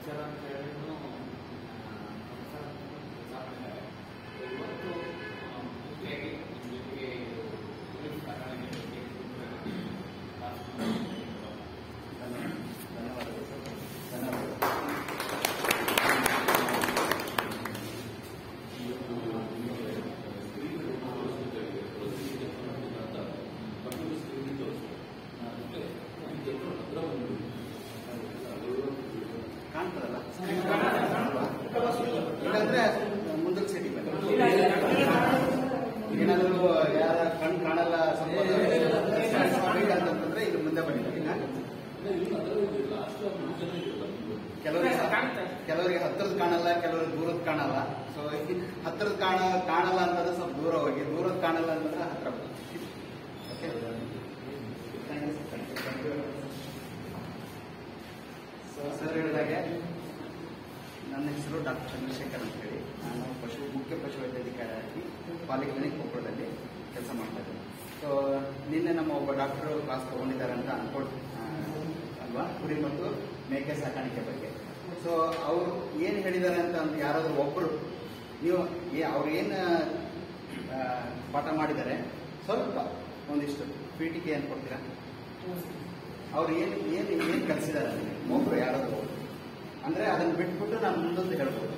Lecture ಅಂತ ಹೇಳಿ ಇವತ್ತು ಆ, ಮುಖ್ಯವಾಗಿ ನಿಮ್ಮ ಜೊತೆಗೆ ಇದು ಪೊಲೀಸ್ ಸಾಕಾಣಿಕೆ ಬಗ್ಗೆ ಕ್ಲಾಸ್ ಧನ್ಯವಾದಗಳು ಸರ್ ಧನ್ಯವಾದಗಳು ಕಾಣ್ತದಲ್ಲ ಇಲ್ಲಾಂದ್ರೆ ಮುಂದಕ್ಕೆ ಸೈಡಿ ಏನಾದರೂ ಯಾರ ಕಣ್ಣು ಕಾಣಲ್ಲ ಸ್ವಲ್ಪ ಅಂತಂದ್ರೆ ಇದು ಮುಂದೆ ಬನ್ನಿ ಕೆಲವರಿಗೆ ಕೆಲವರಿಗೆ ಹತ್ತಿರದ ಕಾಣಲ್ಲ ಕೆಲವರಿಗೆ ದೂರದ ಕಾಣಲ್ಲ ಸೊ ಹತ್ತಿರದ ಕಾಣ ಕಾಣಲ್ಲ ಅಂತಂದ್ರೆ ಸ್ವಲ್ಪ ದೂರ ಹೋಗಿ ದೂರದ ಕಾಣಲ್ಲ ಅಂತಂದ್ರೆ ಹತ್ರ ಬನ್ನಿ ಓಕೆ ಸೊ ಸರ್ ಹೇಳಿದಾಗೆ ನನ್ನ ಹೆಸರು ಡಾಕ್ಟರ್ ಚಂದ್ರಶೇಖರ್ ಅಂತ ಹೇಳಿ ನಾನು ಪಶು ಮುಖ್ಯ ಪಶು ವೈದ್ಯಾಧಿಕಾರಿಯಾಗಿ ಪಾಲಿಕ್ಲಿನಿಕ್ ಕೊಪ್ಪಳದಲ್ಲಿ ಕೆಲಸ ಮಾಡ್ತಾ ಇದ್ದೀನಿ ಸೊ ನಿನ್ನೆ ನಮ್ಮ ಒಬ್ಬ ಡಾಕ್ಟರ್ ಕ್ಲಾಸ್ ತಗೊಂಡಿದ್ದಾರೆ ಅಂತ ಅನ್ಕೊಳ್ ಆ, ಅಲ್ವಾ ಕುರಿ ಮತ್ತು ಮೇಕೆ ಸಾಕಾಣಿಕೆ ಬಗ್ಗೆ ಸೊ ಅವರು ಏನು ಹೇಳಿದ್ದಾರೆ ಅಂತ ಒಂದು ಯಾರಾದರೂ ಒಬ್ಬರು ನೀವು ಏ- ಅವ್ರು ಏನು ಆ, ಪಾಠ ಮಾಡಿದ್ದಾರೆ ಸ್ವಲ್ಪ ಒಂದಿಷ್ಟು ಪೀಠಿಕೆ ಏನು ಕೊಡ್ತೀರಾ ಅವ್ರು ಏನು ಏನು ಏನು ಕಲಿಸಿದ್ದಾರೆ ಒಬ್ರು ಯಾರಾದರೂ ಒಬ್ರು ಅಂದ್ರೆ ಅದನ್ನ ಬಿಟ್ಬಿಟ್ಟು ನಾನು ಮುಂದೊಂದು ಹೇಳ್ಬೋದು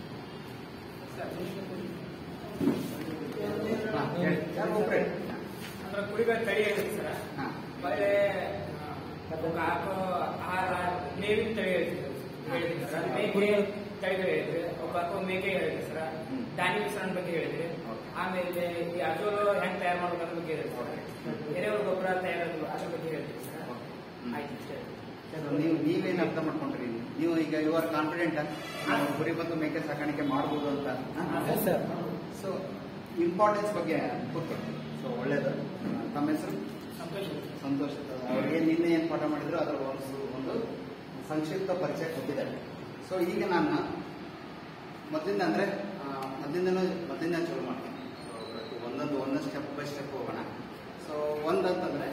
ಹಾ, ಹೇಳಿ. ಯಾರು ಒಬ್ರು ಹೇಳಿ. ಅಂದ್ರೆ ಕುರಿಗಳ ತಳಿ ಹೇಳಿದ್ರಿ ಸರ್ ಹಾ. ಒಳ್ಳೆ ಅವಕ್ಕೆ ಹಾಕೋ ಆಹಾರ ಮೇವಿನ ತಳಿ ಹೇಳ್ತಿದ್ರು ಹೇಳಿದ್ರಿ ಸರ್ ಮೇಕೆ ತಳಿಗಳು ಹೇಳಿದ್ರಿ ಒಬ್ಬ ಹಾಕೋ ಮೇಕೆ ಹೇಳಿದ್ರಿ ಸರ್ ಹ್ಮ್. ಧಾನ್ಯ ಮಿಶ್ರಣ ಬಗ್ಗೆ ಹೇಳಿದ್ರಿ Okay. ಆಮೇಲೆ ಈ ಅಜೋಲು ಹೆಂಗ್ ತಯಾರು ಮಾಡೋದು ಅದ್ರ ಬಗ್ಗೆ ಹೇಳಿದ್ರಿ ಸರ್ ಎರೆಹುಳು ಗೊಬ್ಬರ ತಯಾರಾಗೋದು ಅದ್ರ ಬಗ್ಗೆ ಹೇಳಿದ್ರಿ ಸರ್ ಹ್ಮ್. ಆಯ್ತು ಇಷ್ಟೇ ಸೊ ನೀವು ನೀವೇನು ಅರ್ಥ ಮಾಡ್ಕೊಂಡ್ರಿ ನೀವು ಈಗ ಯು ಆರ್ ಕಾನ್ಫಿಡೆಂಟ್ ಕುರಿ ಮತ್ತು ಮೇಕೆ ಸಾಕಾಣಿಕೆ ಮಾಡ್ಬೋದು ಅಂತ ಸೊ ಇಂಪಾರ್ಟೆನ್ಸ್ ಬಗ್ಗೆ ಗೊತ್ತು ಸೊ ಒಳ್ಳೇದು ತಮ್ಮ ಹೆಸರು ಸಂತೋಷ ಸಂತೋಷ ಅವ್ರಿಗೆ ನಿನ್ನೆ ಏನು ಪಾಠ ಮಾಡಿದ್ರು ಅದರ ಒಂದು ಒಂದು ಸಂಕ್ಷಿಪ್ತ ಪರಿಚಯ ಕೊಟ್ಟಿದ್ದಾರೆ ಸೊ ಈಗ ನಾನು ಮೊದಲಿಂದ ಅಂದರೆ ಮೊದಲಿಂದನೂ ಮೊದಲಿಂದ ಶುರು ಮಾಡ್ತೀನಿ So, ಒಂದೊಂದು ಒಂದೊಂದು ಸ್ಟೆಪ್ ಬೈ ಸ್ಟೆಪ್ ಹೋಗೋಣ ಸೊ ಒಂದಂತಂದರೆ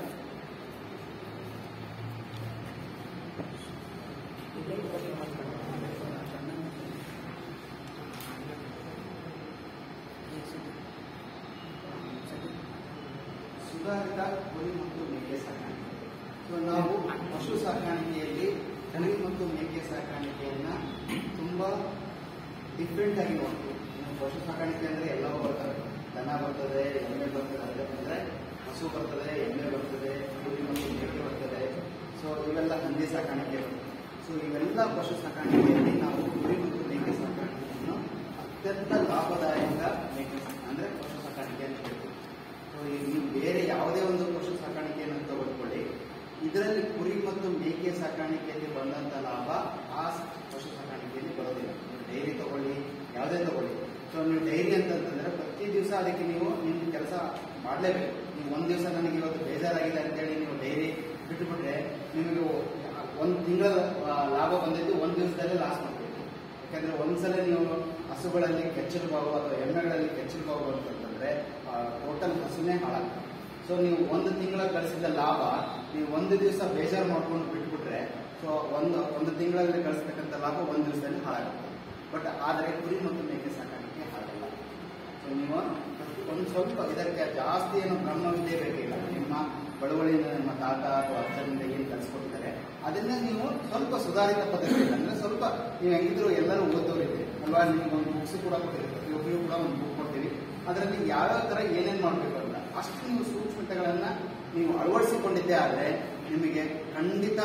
ಸುಧಾರಿತ ಕುರಿ ಮತ್ತು ಮೇಕೆ ಸಾಕಾಣಿಕೆ ಸೊ ನಾವು ಪಶು ಸಾಕಾಣಿಕೆಯಲ್ಲಿ ಕುರಿ ಮತ್ತು ಮೇಕೆ ಸಾಕಾಣಿಕೆಯನ್ನ ತುಂಬಾ ಡಿಫ್ರೆಂಟ್ ಆಗಿ ನೋಡ್ತೀವಿ ಇನ್ನು ಪಶು ಸಾಕಾಣಿಕೆ ಅಂದ್ರೆ ಎಲ್ಲವೂ ಬರ್ತವೆ ದನ ಬರ್ತದೆ ಎಮ್ಮೆ ಬರ್ತದೆ ಅದಕ್ಕೆ ಹಸು ಬರ್ತದೆ ಎಮ್ಮೆ ಬರ್ತದೆ ಕುರಿ ಮತ್ತು ಮೇಕೆ ಬರ್ತದೆ ಸೊ ಇವೆಲ್ಲ ಹಂದಿ ಸಾಕಾಣಿಕೆ ಸೊ ಇವೆಲ್ಲ ಪಶು ಸಾಕಾಣಿಕೆಯಲ್ಲಿ ನಾವು ಕುರಿ ಮತ್ತು ಮೇಕೆ ಸಾಕಾಣಿಕೆಯನ್ನು ಅತ್ಯಂತ ಲಾಭದಾಯಕ ಮೇಕೆ ಸಾಕ- ಅಂದ್ರೆ ಪಶು ಸಾಕಾಣಿಕೆ ಅಂತ ಹೇಳ್ತೀವಿ ಸೊ ಈಗ ನೀವು ಬೇರೆ ಯಾವುದೇ ಒಂದು ಪಶು ಸಾಕಾಣಿಕೆಯನ್ನು ತೆಗೆದುಕೊಳ್ಳಿ ಇದರಲ್ಲಿ ಕುರಿ ಮತ್ತು ಮೇಕೆ ಸಾಕಾಣಿಕೆಯಲ್ಲಿ ಬಂದಂತ ಲಾಭ ಆ ಸ- ಪಶು ಸಾಕಾಣಿಕೆಯಲ್ಲಿ ಬರೋದಿಲ್ಲ ನೀವು ಡೈರಿ ತಗೊಳ್ಳಿ ಯಾವುದೇ ತಗೊಳ್ಳಿ ಸೊ ನೀವು ಡೈರಿ ಅಂತಂತಂದ್ರೆ ಪ್ರತಿ ದಿವಸ ಅದಕ್ಕೆ ನೀವು ನಿಮ್ಮ ಕೆಲಸ ಮಾಡಲೇಬೇಕು ನೀವು ಒಂದು ದಿವಸ ನನಗೆ ಇವತ್ತು ಬೇಜಾರಾಗಿದೆ ಅಂತೇಳಿ ನೀವು ಡೈರಿ ಬಿಟ್ಟುಬಿಟ್ರೆ ನಿಮಗೆ ಒಂದು ತಿಂಗಳ ಲಾಭ ಬಂದಿದ್ದು ಒಂದು ದಿವಸದಲ್ಲೇ ಲಾಸ್ ಮಾಡಬೇಕು ಯಾಕಂದ್ರೆ ಒಂದ್ಸಲ ನೀವು ಹಸುಗಳಲ್ಲಿ ಕೆಚ್ಚಲು ಬಾವು ಅಥವಾ ಎಮ್ಮೆಗಳಲ್ಲಿ ಕೆಚ್ಚಲು ಬಾವು ಅಂತಂದ್ರೆ ಟೋಟಲ್ ಹಸುನೇ ಹಾಳಾಗ್ತದೆ ಸೊ ನೀವು ಒಂದು ತಿಂಗಳ ಗಳಿಸಿದ ಲಾಭ ನೀವು ಒಂದು ದಿವಸ ಬೇಜಾರು ಮಾಡ್ಕೊಂಡು ಬಿಟ್ಬಿಟ್ರೆ ಸೊ ಒಂದು ಒಂದು ತಿಂಗಳಲ್ಲಿ ಗಳಿಸ್ತಕ್ಕಂಥ ಲಾಭ ಒಂದು ದಿವಸದಲ್ಲಿ ಹಾಳಾಗುತ್ತೆ ಬಟ್ ಆದರೆ ಕುರಿ ಮತ್ತು ಮೇಕೆ ಸಾಕಾಣಿಕೆ ಹಾಗಲ್ಲ ಸೊ ನೀವು ಒಂದು ಸ್ವಲ್ಪ ಇದಕ್ಕೆ ಜಾಸ್ತಿ ಏನು ಬ್ರಹ್ಮವಿದ್ಯೆ ಬೇಕಿಲ್ಲ ನಿಮ್ಮ ಬಳುವಳಿಯಿಂದ ನಿಮ್ಮ ತಾತ ಅಥವಾ ಅಜ್ಜನಿಂದ ಏನು ಕಲಿಸ್ಕೊಡ್ತಾರೆ ಅದನ್ನ ನೀವು ಸ್ವಲ್ಪ ಸುಧಾರಿತ ಪದ್ಧತಿಯಲ್ಲಿ ಅಂದ್ರೆ ಸ್ವಲ್ಪ ನೀವು ಹೆಂಗಿದ್ರು ಎಲ್ಲರೂ ಓದೋರಿದೆ ಅಲ್ವಾ ನಿಮ್ಗೆ ಒಂದು ಬುಕ್ಸ್ ಕೂಡ ಕೊಟ್ಟಿರಿ ಪ್ರತಿಯೊಬ್ಬರಿಗೂ ಕೂಡ ಒಂದು ಬುಕ್ ಕೊಡ್ತೀವಿ ಅದರಲ್ಲಿ ಯಾವ್ಯಾವ ತರ ಏನೇನು ಮಾಡಬೇಕು ಅಂತ ಅಷ್ಟು ನೀವು ಸೂಕ್ಷ್ಮತೆಗಳನ್ನ ನೀವು ಅಳವಡಿಸಿಕೊಂಡಿದ್ದೇ ಆದರೆ ನಿಮಗೆ ಖಂಡಿತ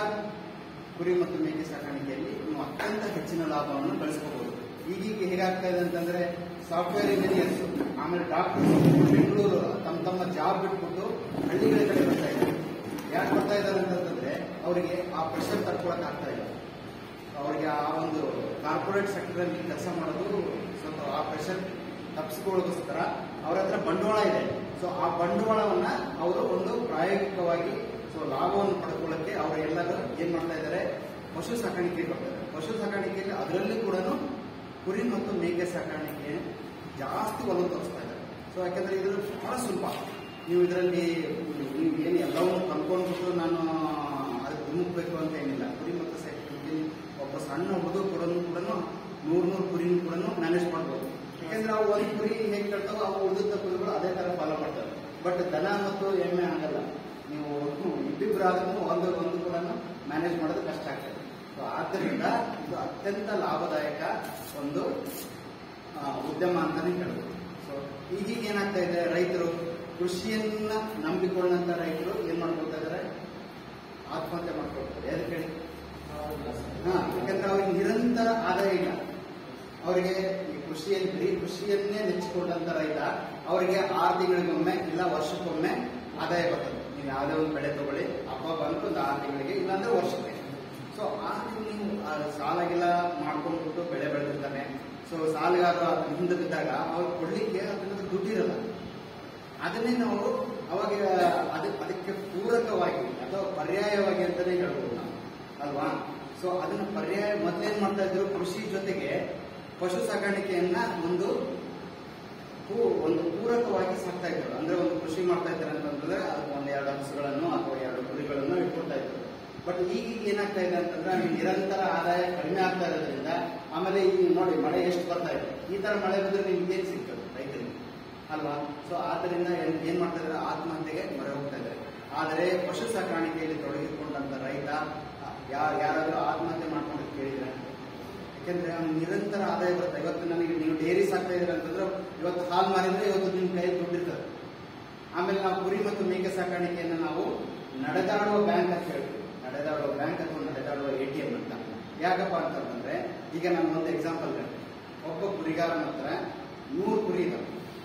ಕುರಿ ಮತ್ತು ಮೇಕೆ ಸಾಕಾಣಿಕೆಯಲ್ಲಿ ನೀವು ಅತ್ಯಂತ ಹೆಚ್ಚಿನ ಲಾಭವನ್ನು ಗಳಿಸ್ಕೋಬಹುದು ಈಗೀಗ ಹೇಗಾಗ್ತಾ ಇದೆ ಅಂತಂದ್ರೆ ಸಾಫ್ಟ್ವೇರ್ ಇಂಜಿನಿಯರ್ಸ್ ಆಮೇಲೆ ಡಾಕ್ಟರ್ಸ್ ಬೆಂಗಳೂರು ತಮ್ಮ ತಮ್ಮ ಜಾಬ್ ಬಿಟ್ಬಿಟ್ಟು ಹಳ್ಳಿಗಳ ಕಡೆ ಬರ್ತಾ ಇದ್ದಾರೆ ಯಾಕೆ ಬರ್ತಾ ಇದ್ದಾರೆ ಅಂತಂದ್ರೆ ಅವರಿಗೆ ಆ ಪ್ರೆಷರ್ ತಡ್ಕೊಳಕ್ ಆಗ್ತಾ ಇಲ್ಲ ಅವರಿಗೆ ಆ ಒಂದು ಕಾರ್ಪೊರೇಟ್ ಸೆಕ್ಟರ್ ಅಲ್ಲಿ ಕೆಲಸ ಮಾಡೋದು ಸ್ವಲ್ಪ ಆ ಪ್ರೆಷರ್ ತಪ್ಪಿಸ್ಕೊಳ್ಳೋದಕ್ಕೋಸ್ಕರ ಅವ್ರ ಹತ್ರ ಬಂಡವಾಳ ಇದೆ ಸೊ ಆ ಬಂಡವಾಳವನ್ನ ಅವರು ಒಂದು ಪ್ರಾಯೋಗಿಕವಾಗಿ ಸೊ ಲಾಭವನ್ನು ಪಡ್ಕೊಳ್ಳಕ್ಕೆ ಅವರು ಎಲ್ಲರೂ ಏನ್ ಮಾಡ್ತಾ ಇದ್ದಾರೆ ಪಶು ಸಾಕಾಣಿಕೆ ಬರ್ತಾರೆ ಪಶು ಸಾಕಾಣಿಕೆಯಲ್ಲಿ ಅದರಲ್ಲಿ ಕೂಡ ಕುರಿ ಮತ್ತು ಮೇಕೆ ಸಾಕಾಣಿಕೆ ಜಾಸ್ತಿ ಒಲವು ತೋರಿಸ್ತಾ ಇದ್ದಾರೆ ಸೊ ಯಾಕಂದ್ರೆ ಇದು ಬಹಳ ಸುಲಭ ನೀವು ಇದರಲ್ಲಿ ನೀವು ಏನು ಎಲ್ಲವನ್ನೂ ಕಲ್ಕೊಂಡ್ಬಿಟ್ಟು ನಾನು ಅದಕ್ಕೆ ಧುಮುಕ್ಬೇಕು ಅಂತ ಏನಿಲ್ಲ ಕುರಿ ಮತ್ತು ಸಾಕಾಣಿಕೆಯಲ್ಲಿ ಒಬ್ಬ ಸಣ್ಣ ಹುಡುಗ ಕೂಡ ಕೂಡ ನೂರ್ ನೂರು ಕುರಿನೂ ಕೂಡ ಮ್ಯಾನೇಜ್ ಮಾಡ್ಬೋದು ಯಾಕಂದ್ರೆ ಅವು ಒಂದು ಕುರಿ ಹೇಗೆ ಕಟ್ತಾವೋ ಅವು ಉಳಿದ ಕುರಿಗಳು ಅದೇ ತರ ಫಾಲೋ ಮಾಡ್ತವೆ ಬಟ್ ದನ ಮತ್ತು ಎಮ್ಮೆ ಆಗಲ್ಲ ನೀವು ಇಬ್ಬಿಬ್ರು ಆದ್ರೂ ಒಂದು ಒಂದು ಕೂಡ ಮ್ಯಾನೇಜ್ ಮಾಡೋದು ಕಷ್ಟ ಆಗ್ತದೆ ಸೊ ಆದ್ದರಿಂದ ಇದು ಅತ್ಯಂತ ಲಾಭದಾಯಕ ಒಂದು ಆ, ಉದ್ಯಮ ಅಂತಾನೆ ಹೇಳ್ಬೋದು ಸೊ ಈಗೀಗ ಏನಾಗ್ತಾ ಇದೆ ರೈತರು ಕೃಷಿಯನ್ನ ನಂಬಿಕೊಂಡಂತ ರೈತರು ಏನ್ ಮಾಡ್ಕೊಳ್ತಾ ಇದಾರೆ ಆತ್ಮಹತ್ಯೆ ಮಾಡ್ಕೊಳ್ತಾರೆ ಯಾವ್ದಕ್ಕೆ ಹೇಳಿ ಹಾ ಯಾಕಂದ್ರೆ ಅವ್ರಿಗೆ ನಿರಂತರ ಆದಾಯ ಇಲ್ಲ ಅವರಿಗೆ ಈ ಕೃಷಿಯಲ್ಲಿ ಬರೀ ಕೃಷಿಯನ್ನೇ ನೆಚ್ಚಿಕೊಂಡಂತ ರೈತ ಅವರಿಗೆ ಆರು ತಿಂಗಳಿಗೊಮ್ಮೆ ಇಲ್ಲ ವರ್ಷಕ್ಕೊಮ್ಮೆ ಆದಾಯ ಬರ್ತದೆ ನೀವು ಯಾವುದೇ ಒಂದು ಬೆಳೆ ತಗೊಳ್ಳಿ ಹಬ್ಬ ಬಂತು ಒಂದು ಆರು ತಿಂಗಳಿಗೆ ಇಲ್ಲಾಂದ್ರೆ ವರ್ಷಕ್ಕೆ ಸೊ ಆ ನೀವು ಆ ಸಾಲ ಗಿಲ ಮಾಡ್ಕೊಂಡ್ಬಿಟ್ಟು ಬೆಳೆ ಬೆಳೆದಿರ್ತಾನೆ ಸೊ ಸಾಲಗಾರ ಹಿಂದೆ ಬಿದ್ದಾಗ ಅವ್ರು ಕೊಡ್ಲಿಕ್ಕೆ ಅದನ್ನ ದುಡ್ಡಿರಲ್ಲ ಅದನ್ನೇ ನಾವು ಅವಾಗ ಅದ ಅದಕ್ಕೆ ಪೂರಕವಾಗಿ ಅಥವಾ ಪರ್ಯಾಯವಾಗಿ ಅಂತಾನೆ ಹೇಳ್ಬೋದು ನಾವು ಅಲ್ವಾ ಸೊ ಅದನ್ನ ಪರ್ಯಾಯ ಮೊದಲೇನ್ ಮಾಡ್ತಾ ಇದ್ರು ಕೃಷಿ ಜೊತೆಗೆ ಪಶು ಸಾಕಾಣಿಕೆಯನ್ನ ಒಂದು ಪೂ- ಒಂದು ಪೂರಕವಾಗಿ ಸಾಕ್ತಾ ಇದ್ರು ಅಂದ್ರೆ ಒಂದು ಕೃಷಿ ಮಾಡ್ತಾ ಇದ್ದಾರೆ ಅಂತಂದ್ರೆ ಅದು ಒಂದ್ ಎರಡು ಹಸುಗಳನ್ನು ಅಥವಾ ಎರಡು ಕುರಿಗಳನ್ನು ಇಟ್ಕೊಳ್ತಾ ಇದ್ರು ಬಟ್ ಈಗೀಗ ಏನಾಗ್ತಾ ಇದೆ ಅಂತಂದ್ರೆ ಅಲ್ಲಿ ನಿರಂತರ ಆದಾಯ ಕಡಿಮೆ ಆಗ್ತಾ ಇರೋದ್ರಿಂದ ಆಮೇಲೆ ಈಗ ನೋಡಿ ಮಳೆ ಎಷ್ಟು ಬರ್ತಾ ಇದೆ ಈ ತರ ಮಳೆ ಬಂದ್ರೆ ನಿಮ್ಗೆ ಏನ್ ಸಿಗ್ತದೆ ರೈತರಿಗೆ ಅಲ್ವಾ ಸೊ ಆದ್ದರಿಂದ ಏನ್- ಏನ್ ಮಾಡ್ತಾ ಇದ್ದಾರೆ ಆತ್ಮಹತ್ಯೆಗೆ ಮೊರೆ ಹೋಗ್ತಾ ಇದ್ದಾರೆ ಆದರೆ ಪಶು ಸಾಕಾಣಿಕೆಯಲ್ಲಿ ತೊಡಗಿಕೊಂಡಂತ ರೈತ ಯಾ- ಯಾರಾದ್ರೂ ಆತ್ಮಹತ್ಯೆ ಮಾಡ್ಕೊಂಡು ಕೇಳಿದ್ರೆ ಯಾಕೆಂದ್ರೆ ಅವ್ನು ನಿರಂತರ ಆದಾಯ ಬರುತ್ತೆ ಇವತ್ತು ನನಗೆ ನೀವು ಡೈರಿ ಸಾಕ್ತಾ ಇದ್ರೆ ಅಂತಂದ್ರೆ ಇವತ್ತು ಹಾಲು ಮಾರಿದ್ರೆ ಇವತ್ತು ನಿಮ್ ಕೈ ದುಡ್ಡಿರ್ತದೆ ಆಮೇಲೆ ನಾವು ಕುರಿ ಮತ್ತು ಮೇಕೆ ಸಾಕಾಣಿಕೆಯನ್ನು ನಾವು ನಡೆದಾಡುವ ಬ್ಯಾಂಕ್ ಅಂತ ಹೇಳ್ತೀವಿ ನಡೆದಾಡುವ ಬ್ಯಾಂಕ್ ಅಥವಾ ನಡೆದಾಡುವ ಎ ಟಿ ಎಂ ಅಂತ ಯಾಕಪ್ಪ ಅಂತಂದ್ರೆ ಈಗ ನಾನು ಒಂದು ಎಕ್ಸಾಂಪಲ್ ಹೇಳ್ತೀನಿ ಒಬ್ಬ ಕುರಿಗಾರನ ಹತ್ರ ನೂರು ಕುರಿ ಇದಾವೆ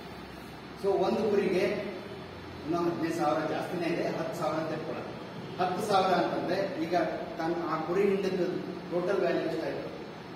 ಸೊ ಒಂದು ಕುರಿಗೆ ಇನ್ನೂ ಹದಿನೈದು ಸಾವಿರ ಜಾಸ್ತಿನೇ ಇದೆ ಹತ್ತು ಸಾವಿರ ಅಂತ ಇಟ್ಕೊಳ್ಳೋಣ ಹತ್ತು ಸಾವಿರ ಅಂತಂದ್ರೆ ಈಗ ತನ್ನ ಆ ಕುರಿ ಹಿಂದಿದ್ದು ಟೋಟಲ್ ವ್ಯಾಲ್ಯೂ ಎಷ್ಟಾಯ್ತು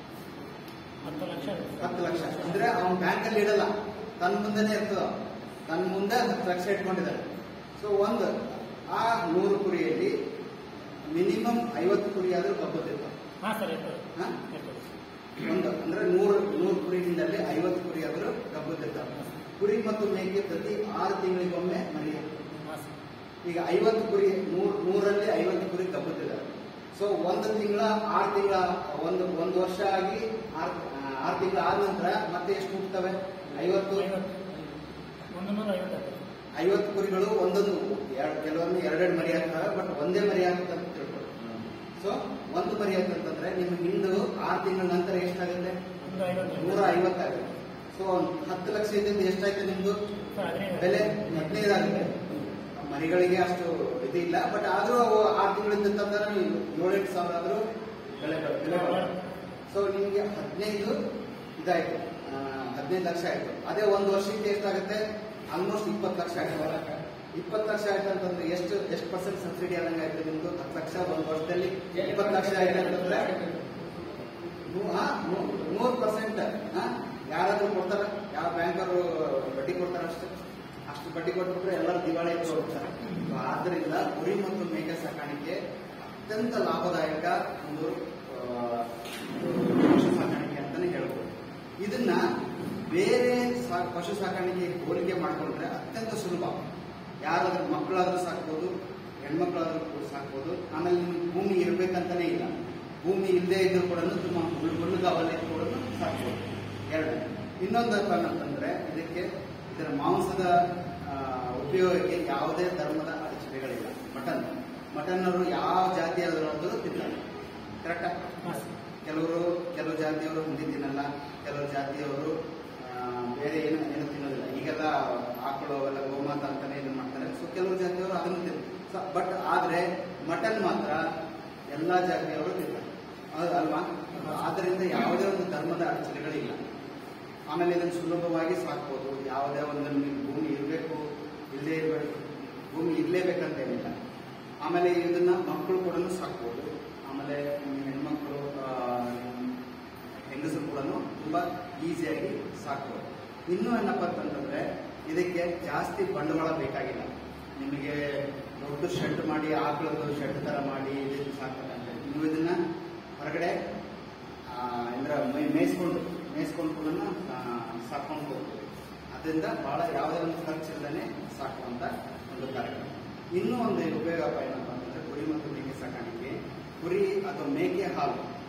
ಹತ್ತು ಲಕ್ಷ ಹತ್ತು ಲಕ್ಷ ಅಂದ್ರೆ ಅವನ್ ಬ್ಯಾಂಕ್ ಅಲ್ಲಿ ಇಡಲ್ಲ ತನ್ನ ಮುಂದೆನೆ ಇರ್ತದ ತನ್ನ ಮುಂದೆ ಹತ್ತು ಲಕ್ಷ ಇಟ್ಕೊಂಡಿದ್ದಾರೆ ಸೊ ಒಂದು ಆ ನೂರು ಕುರಿಯಲ್ಲಿ ಮಿನಿಮಮ್ ಐವತ್ತು ಕುರಿ ಆದ್ರೂ ಕಬ್ಬದಿರ್ತಾವ ಹಾಂ ಸರ್ ಇರ್ತದೆ ಹಾ? ಇರ್ತದೆ ಒಂದು ಅಂದ್ರೆ ನೂರು ನೂರು ಕುರಿಯಿಂದಲೇ ಐವತ್ತು ಕುರಿ ಆದ್ರೂ ಕಬ್ಬದಿರ್ತಾವ ಕುರಿ ಮತ್ತು ಮೇಕೆ ಪ್ರತಿ ಆರು ತಿಂಗಳಿಗೊಮ್ಮೆ ಮರಿ ಹಾಂ ಸರ್ ಈಗ ಐವತ್ತು ಕುರಿ ನೂರ್ ನೂರಲ್ಲಿ ಐವತ್ತು ಕುರಿ ಕಬ್ಬುತ್ತಿದ್ದಾರೆ ಸೊ ಒಂದು ತಿಂಗಳ ಆರು ತಿಂಗಳ ಒಂದು ಒಂದು ವರ್ಷ ಆಗಿ ಆರು ಆರು ತಿಂಗಳ ಆದ ನಂತರ ಮತ್ತೆ ಎಷ್ಟು ಹುಟ್ಟುತ್ತವೆ ಐವತ್ತು ಐವತ್ತು ಒಂದು ನೂರ ಐವತ್ತು ಆಗ್ತದೆ ಐವತ್ತು ಕುರಿಗಳು ಒಂದೊಂದು ಎರಡು ಕೆಲವೊಮ್ಮೆ ಎರಡೆರಡು ಮರಿ ಆಗ್ತವೆ ಬಟ್ ಒಂದೇ ಮರಿ ಆಗುತ್ತೆ ಅಂತ ತಿಳ್ಕೊಳ್ಳಿ ಸೊ ಒಂದು ಮರಿ ಅಂತಂದ್ರೆ ನಿಮ್ಗೆ ಹಿಂಡು ಆರು ತಿಂಗಳ ನಂತರ ಎಷ್ಟಾಗುತ್ತೆ ಒಂದು ಐವತ್ತು ನೂರ ಐವತ್ತಾಗುತ್ತೆ ಸೊ ಹತ್ತು ಲಕ್ಷ ಇದ್ದಿದ್ದು ಎಷ್ಟಾಯ್ತು ನಿಮ್ದು ಸರ್ ಹದಿನೈದು ಬೆಲೆ ಹದಿನೈದಾಗಿದೆ ಮರಿಗಳಿಗೆ ಅಷ್ಟು ಇದು ಇಲ್ಲ ಬಟ್ ಆದ್ರೂ ಅವು ಆರು ತಿಂಗಳಿಂದ ತಂದ್ರೆ ನೀವು ಏಳೆಂಟು ಸಾವಿರ ಆದ್ರೂ ಬೆಲೆ ಬರ್- ಬೆಲೆ ಬರುತ್ತೆ ಸೊ ನಿಮ್ಗೆ ಹದಿನೈದು ಇದಾಯ್ತು ಆ, ಹದಿನೈದು ಲಕ್ಷ ಆಯ್ತು ಅದೇ ಒಂದು ವರ್ಷಕ್ಕೆ ಎಷ್ಟಾಗುತ್ತೆ ಆಲ್ಮೋಸ್ಟ್ ಇಪ್ಪತ್ತು ಲಕ್ಷ ಆಯ್ತು ಇಪ್ಪತ್ತು ಲಕ್ಷ ಆಯ್ತು ಅಂತಂದ್ರೆ ಎಷ್ಟು ಎಷ್ಟು ಪರ್ಸೆಂಟ್ ಸಬ್ಸಿಡಿ ಆದಂಗೆ ಆಯ್ತು ನಿಮ್ದು ಹತ್ತು ಲಕ್ಷ ಒಂದು ವರ್ಷದಲ್ಲಿ ಇಪ್ಪತ್ತು ಲಕ್ಷ ಆಯ್ತು ಅಂತಂದ್ರೆ ನೂರು ಪರ್ಸೆಂಟ್ ಯಾರಾದ್ರೂ ಕೊಡ್ತಾರ ಯಾವ ಬ್ಯಾಂಕರು ಬಡ್ಡಿ ಕೊಡ್ತಾರ ಅಷ್ಟು ಅಷ್ಟು ಬಡ್ಡಿ ಕೊಟ್ಬಿಟ್ರೆ ಎಲ್ಲರೂ ದಿವಾಳಿ ಅಂತ ಹೋಗ್ತಾರೆ So, ಆದ್ರಿಂದ ಕುರಿ ಮತ್ತು ಮೇಕೆ ಸಾಕಾಣಿಕೆ ಅತ್ಯಂತ ಲಾಭದಾಯಕ ಒಂದು ಆ, ಪಶು ಸಾಕಾಣಿಕೆ ಅಂತಾನೆ ಹೇಳ್ಬೋದು ಇದನ್ನ ಬೇರೆ ಸಾ- ಪಶು ಸಾಕಾಣಿಕೆ ಹೋಲಿಕೆ ಮಾಡ್ಕೊಂಡ್ರೆ ಅತ್ಯಂತ ಸುಲಭ ಯಾರಾದ್ರೂ ಮಕ್ಕಳಾದ್ರೂ ಸಾಕ್ಬೋದು ಹೆಣ್ಮಕ್ಳಾದ್ರೂ ಕೂಡ ಸಾಕ್ಬೋದು ಆಮೇಲೆ ನಿಮ್ಗೆ ಭೂಮಿ ಇರ್ಬೇಕಂತಾನೆ ಇಲ್ಲ ಭೂಮಿ ಇಲ್ಲದೆ ಇದ್ರೂ ಕೂಡ ತುಂಬ ಹುಲ್ಲುಗಾವಲ್ಲಿ ಕೂಡ ಸಾಕ್ಬೋದು ಎರಡು ಇನ್ನೊಂದಪ್ಪ ಅಂತಂದ್ರೆ ಇದಕ್ಕೆ ಇದರ ಮಾಂಸದ ಆ, ಉಪಯೋಗಕ್ಕೆ ಯಾವುದೇ ಧರ್ಮದ ಅಡಚಣೆಗಳಿಲ್ಲ ಮಟನ್ ಮಟನ್ ಅವರು ಯಾವ ಜಾತಿಯಾದರೂ ತಿಂತಾರೆ ಕರೆಕ್ಟಾ ಹಾಂ ಸರ್ ಕೆಲವರು ಕೆಲವು ಜಾತಿಯವರು ಹಿಂದಿ ತಿನ್ನಲ್ಲ ಕೆಲವು ಜಾತಿಯವರು ಆ, ಬೇರೆ ಏನು ಏನು ತಿನ್ನೋದಿಲ್ಲ ಈಗೆಲ್ಲ ಆಕಳು ಅವೆಲ್ಲ ಗೋಮಾತ ಅಂತಾನೆ ಇದನ್ನ ಮಾಡ್ತಾರೆ ಸೊ ಕೆಲವು ಜಾತಿಯವರು ಅದನ್ನು ತಿಂತಾರೆ ಬಟ್ ಆದ್ರೆ ಮಟನ್ ಮಾತ್ರ ಎಲ್ಲಾ ಜಾತಿಯವರು ತಿಂತಾರೆ ಹೌದು ಅಲ್ವಾ ಆದ್ದರಿಂದ ಯಾವುದೇ ಒಂದು ಧರ್ಮದ ಅಡಚಣೆಗಳಿಲ್ಲ ಆಮೇಲೆ ಇದನ್ನು ಸುಲಭವಾಗಿ ಸಾಕ್ಬೋದು ಯಾವುದೇ ಒಂದು ನಿಮ್ಗೆ ಭೂಮಿ ಇರಬೇಕು ಇಲ್ಲೇ ಇರಬೇಕು ಭೂಮಿ ಇರಲೇಬೇಕಂತ ಏನಿಲ್ಲ ಆಮೇಲೆ ಇದನ್ನ ಮಕ್ಕಳು ಕೂಡ ಸಾಕ್ಬೋದು ಆಮೇಲೆ ನಿಮ್ಮ ಹೆಣ್ಮಕ್ಳು ಆ, ಹೆಂಗಸರು ಕೂಡ ತುಂಬಾ ಈಸಿಯಾಗಿ ಸಾಕ್ಬೋದು ಇನ್ನೂ ಏನಪ್ಪ ಅಂತಂದ್ರೆ ಇದಕ್ಕೆ ಜಾಸ್ತಿ ಬಂಡವಾಳ ಬೇಕಾಗಿಲ್ಲ ನಿಮಗೆ ದೊಡ್ಡ ಶೆಡ್ ಮಾಡಿ ಆಕಳದ್ದು ಶೆಡ್ ತರ ಮಾಡಿ ಇದನ್ನ ಸಾಕ್ಬೇಕಂದ್ರೆ ನೀವು ಇದನ್ನ ಹೊರಗಡೆ ಆ, ಅಂದ್ರೆ ಮೈ- ಮೇಯ್ಸ್ಕೊಂಡು ಮೇಯ್ಸ್ಕೊಂಡು ಕೂಡ ಸಾಕೊಂಡು ಹೋಗ್ಬೋದು ಅದರಿಂದ ಬಹಳ ಯಾವುದೇ ಒಂದು ಖರ್ಚಿಲ್ಲದೆ ಸಾಕುವಂತ ಒಂದು ಕಾರ್ಯಕ್ರಮ ಇನ್ನೂ ಒಂದು ಉಪಯೋಗಪ್ಪ ಏನಪ್ಪ ಅಂತಂದ್ರೆ ಕುರಿ ಮತ್ತು ಮೇಕೆ ಸಾಕಾಣಿಕೆ ಕುರಿ ಅಥವಾ ಮೇಕೆ ಹಾಲು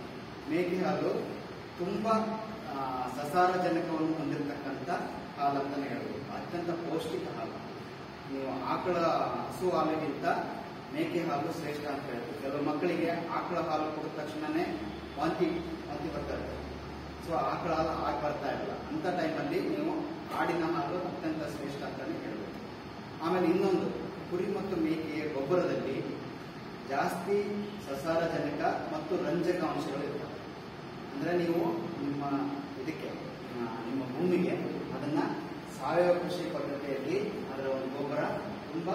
ಮೇಕೆ ಹಾಲು ತುಂಬ ಆ, ಸಸಾರಜನಕವನ್ನು ಹೊಂದಿರತಕ್ಕಂಥ ಹಾಲು ಅಂತಲೇ ಹೇಳ್ಬೋದು ಅತ್ಯಂತ ಪೌಷ್ಟಿಕ ಹಾಲು ನೀವು ಆಕಳ ಹಸು ಹಾಲಿಗಿಂತ ಮೇಕೆ ಹಾಲು ಶ್ರೇಷ್ಠ ಅಂತ ಹೇಳ್ತೀವಿ ಕೆಲವು ಮಕ್ಕಳಿಗೆ ಆಕಳ ಹಾಲು ಕೊಡಿದ ತಕ್ಷಣನೇ ವಾಂತಿ ವಾಂತಿ ಬರ್ತಾ ಇರ್ತದೆ ಸೊ ಆಕಳ ಹಾಲು ಆಗಿ ಬರ್ತಾ ಇಲ್ಲ ಅಂತ ಟೈಮಲ್ಲಿ ನೀವು ಆಡಿನ ಹಾಲು ಅತ್ಯಂತ ಶ್ರೇಷ್ಠ ಅಂತಾನೆ ಹೇಳ್ಬೋದು ಆಮೇಲೆ ಇನ್ನೊಂದು ಕುರಿ ಮತ್ತು ಮೇಕೆಯ ಗೊಬ್ಬರದಲ್ಲಿ ಜಾಸ್ತಿ ಸಸಾರಜನಕ ಮತ್ತು ರಂಜಕ ಅಂಶಗಳು ಇರ್ತವೆ ಅಂದ್ರೆ ನೀವು ನಿಮ್ಮ ಇದಕ್ಕೆ ಆ, ನಿಮ್ಮ ಭೂಮಿಗೆ ಅದನ್ನ ಸಾವಯವ ಕೃಷಿ ಪದ್ಧತಿಯಲ್ಲಿ ಅದರ ಒಂದು ಗೊಬ್ಬರ ತುಂಬಾ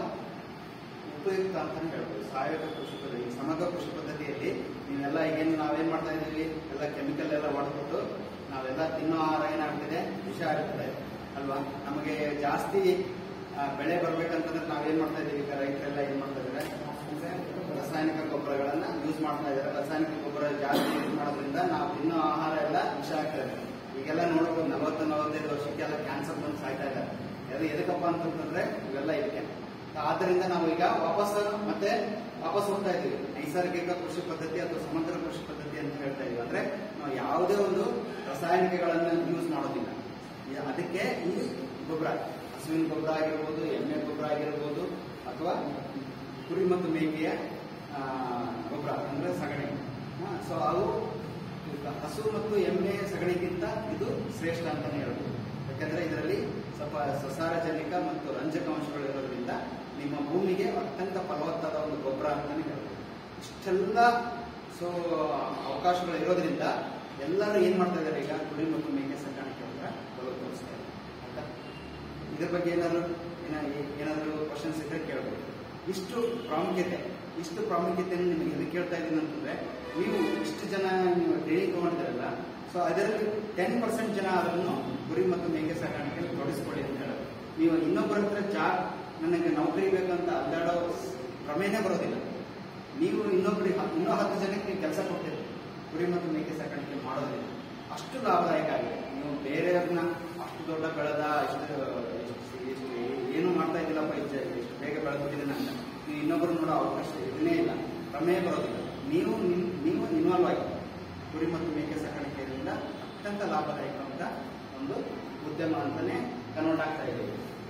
ಉಪಯುಕ್ತ ಅಂತಾನೆ ಹೇಳ್ಬೋದು ಸಾವಯವ ಕೃಷಿ ಪದ್ಧತಿ ಸಮಗ್ರ ಕೃಷಿ ಪದ್ಧತಿಯಲ್ಲಿ ನೀವೆಲ್ಲ ಈಗೇನು ನಾವೇನ್ ಮಾಡ್ತಾ ಇದ್ದೀವಿ ಎಲ್ಲ ಕೆಮಿಕಲ್ ಎಲ್ಲ ಹೊಡೆದ್ಬಿಟ್ಟು ನಾವೆಲ್ಲ ತಿನ್ನೋ ಆಹಾರ ಏನಾಗ್ತಿದೆ ವಿಷ ಆಗ್ತದೆ ಅಲ್ವಾ ನಮಗೆ ಜಾಸ್ತಿ ಆ, ಬೆಳೆ ಬರ್ಬೇಕಂತಂದ್ರೆ ನಾವೇನ್ ಮಾಡ್ತಾ ಇದೀವಿ ಈಗ ರೈತರೆಲ್ಲ ಏನ್ ಮಾಡ್ತಾ ಇದ್ದಾರೆ ರಾಸಾಯನಿಕ ಗೊಬ್ಬರಗಳನ್ನ ಯೂಸ್ ಮಾಡ್ತಾ ಇದ್ದಾರೆ ರಾಸಾಯನಿಕ ಗೊಬ್ಬರ ಜಾಸ್ತಿ ಯೂಸ್ ಮಾಡೋದ್ರಿಂದ ನಾವು ತಿನ್ನೋ ಆಹಾರ ಎಲ್ಲ ವಿಷ ಆಗ್ತಾ ಇದೆ ಈಗೆಲ್ಲ ನೋಡ್ಬೋದು ನಲವತ್ತು ನಲವತ್ತೈದು ವರ್ಷಕ್ಕೆಲ್ಲ ಕ್ಯಾನ್ಸರ್ ಬಂದು ಸಾಯ್ತಾ ಇದ್ದಾರೆ ಅದು ಎದಕ್ಕಪ್ಪ ಅಂತಂದ್ರೆ ಇವೆಲ್ಲ ಇದಕ್ಕೆ ಆದ್ದರಿಂದ ನಾವು ಈಗ ವಾಪಸ್ ಮತ್ತೆ ವಾಪಸ್ ಹೋಗ್ತಾ ಇದೀವಿ ನೈಸರ್ಗಿಕ ಕೃಷಿ ಪದ್ಧತಿ ಅಥವಾ ಸಮಗ್ರ ಕೃಷಿ ಪದ್ಧತಿ ಅಂತ ಹೇಳ್ತಾ ಇದೀವಿ ಅಂದ್ರೆ ನಾವು ಯಾವುದೇ ಒಂದು ರಾಸಾಯನಿಕಗಳನ್ನ ಯೂಸ್ ಮಾಡೋದಿಲ್ಲ ಈ- ಅದಕ್ಕೆ ಈ ಗೊಬ್ಬರ ಹಸುವಿನ ಗೊಬ್ಬರ ಆಗಿರ್ಬೋದು ಎಮ್ಮೆ ಗೊಬ್ಬರ ಆಗಿರ್ಬೋದು ಅಥವಾ ಕುರಿ ಮತ್ತು ಮೇಕೆಯ ಆ, ಗೊಬ್ಬರ ಅಂದ್ರೆ ಸಗಣಿ ಸೊ ಅವು ಈಗ ಹಸು ಮತ್ತು ಎಮ್ಮೆ ಸಗಣಿಗಿಂತ ಇದು ಶ್ರೇಷ್ಠ ಅಂತಾನೆ ಹೇಳ್ಬೋದು ಯಾಕಂದ್ರೆ ಇದರಲ್ಲಿ ಸ್ವಲ್ಪ ಸಸಾರಜನಕ ಮತ್ತು ರಂಜಕಾಂಶಗಳು ಇರೋದ್ರಿಂದ ನಿಮ್ಮ ಭೂಮಿಗೆ ಅತ್ಯಂತ ಫಲವತ್ತಾದ ಒಂದು ಗೊಬ್ಬರ ಅಂತಾನೆ ಹೇಳ್ಬೋದು ಇಷ್ಟೆಲ್ಲ ಸೊ ಅವಕಾಶಗಳು ಇರೋದ್ರಿಂದ ಎಲ್ಲರೂ ಏನ್ ಮಾಡ್ತಾ ಇದ್ದಾರೆ ಈಗ ಕುರಿ ಮತ್ತು ಮೇಕೆ ಸಾಕಾಣಿಕೆ ಅಂತ ಒಲವು ತೋರಿಸ್ತಾ ಇದ್ದಾರೆ ಆಯ್ತಾ? ಇದ್ರ ಬಗ್ಗೆ ಏನಾದ್ರು ಏನ- ಏನಾದ್ರು ಕ್ವಶನ್ಸ್ ಇದ್ರೆ ಕೇಳ್ಬೋದು ಇಷ್ಟು ಪ್ರಾಮುಖ್ಯತೆ ಇಷ್ಟು ಪ್ರಾಮುಖ್ಯತೆಯನ್ನು ನಿಮಗೆ ಎದಕ್ಕೆ ಕೇಳ್ತಾ ಇದ್ದೀನಿ ಅಂತಂದ್ರೆ ನೀವು ಇಷ್ಟು ಜನ ನೀವು ಟ್ರೈನಿಂಗ್ ತಗೊಂಡಿದ್ದೀರಲ್ಲ ಸೊ ಅದರಲ್ಲಿ ಟೆನ್ ಪರ್ಸೆಂಟ್ ಜನ ಅದನ್ನು ಕುರಿ ಮತ್ತು ಮೇಕೆ ಸಾಕಾಣಿಕೆಯಲ್ಲಿ ತೊಡಗಿಸ್ಕೊಳ್ಳಿ ಅಂತ ಹೇಳೋದು ನೀವು ಇನ್ನೊಬ್ಬರ ಹತ್ರ ಜಾಬ್ ನನಗೆ ನೌಕರಿ ಬೇಕಂತ ಅಲ್ಲಾಡೋ ಪ್ರಮೇಯನೇ ಬರೋದಿಲ್ಲ ನೀವು ಇನ್ನೊಬ್ಬರಿಗೆ ಇನ್ನೂ ಹತ್ತು ಜನಕ್ಕೆ ಕೆಲಸ ಕೊಡ್ತೀರಿ ಕುರಿ ಮತ್ತು ಮೇಕೆ ಸಾಕಾಣಿಕೆ ಮಾಡೋದ್ರಿಂದ ಅಷ್ಟು ಲಾಭದಾಯಕ ಆಗಿದೆ ನೀವು ಬೇರೆಯವ್ರನ್ನ ಅಷ್ಟು ದೊಡ್ಡ ಬೆಳೆದ ಇಷ್ಟು ಇಷ್ಟು- ಇಷ್ಟು ಏನು ಮಾಡ್ತಾ ಇದ್ದಿಲ್ಲಪ್ಪ ಇಷ್ಟು ಇಷ್ಟು ಬೇಗ ಬೆಳೆದ್ಬಿಟ್ಟಿದ್ದೀನಿ ಅಂತ ನೀವು ಇನ್ನೊಬ್ಬರು ನೋಡೋ ಅವಕಾಶ ಇದನ್ನೇ ಇಲ್ಲ ಪ್ರಮೇಯ ಬರೋದಿಲ್ಲ ನೀವು ನಿಮ್- ನೀವು ಇನ್ವಾಲ್ವ್ ಆಗಿ ಕುರಿ ಮತ್ತು ಮೇಕೆ ಸಾಕಾಣಿಕೆಯಿಂದ ಅತ್ಯಂತ ಲಾಭದಾಯಕವಾದ ಒಂದು ಉದ್ಯಮ ಅಂತಾನೆ ಕನ್ವರ್ಟ್ ಆಗ್ತಾ ಇದೆ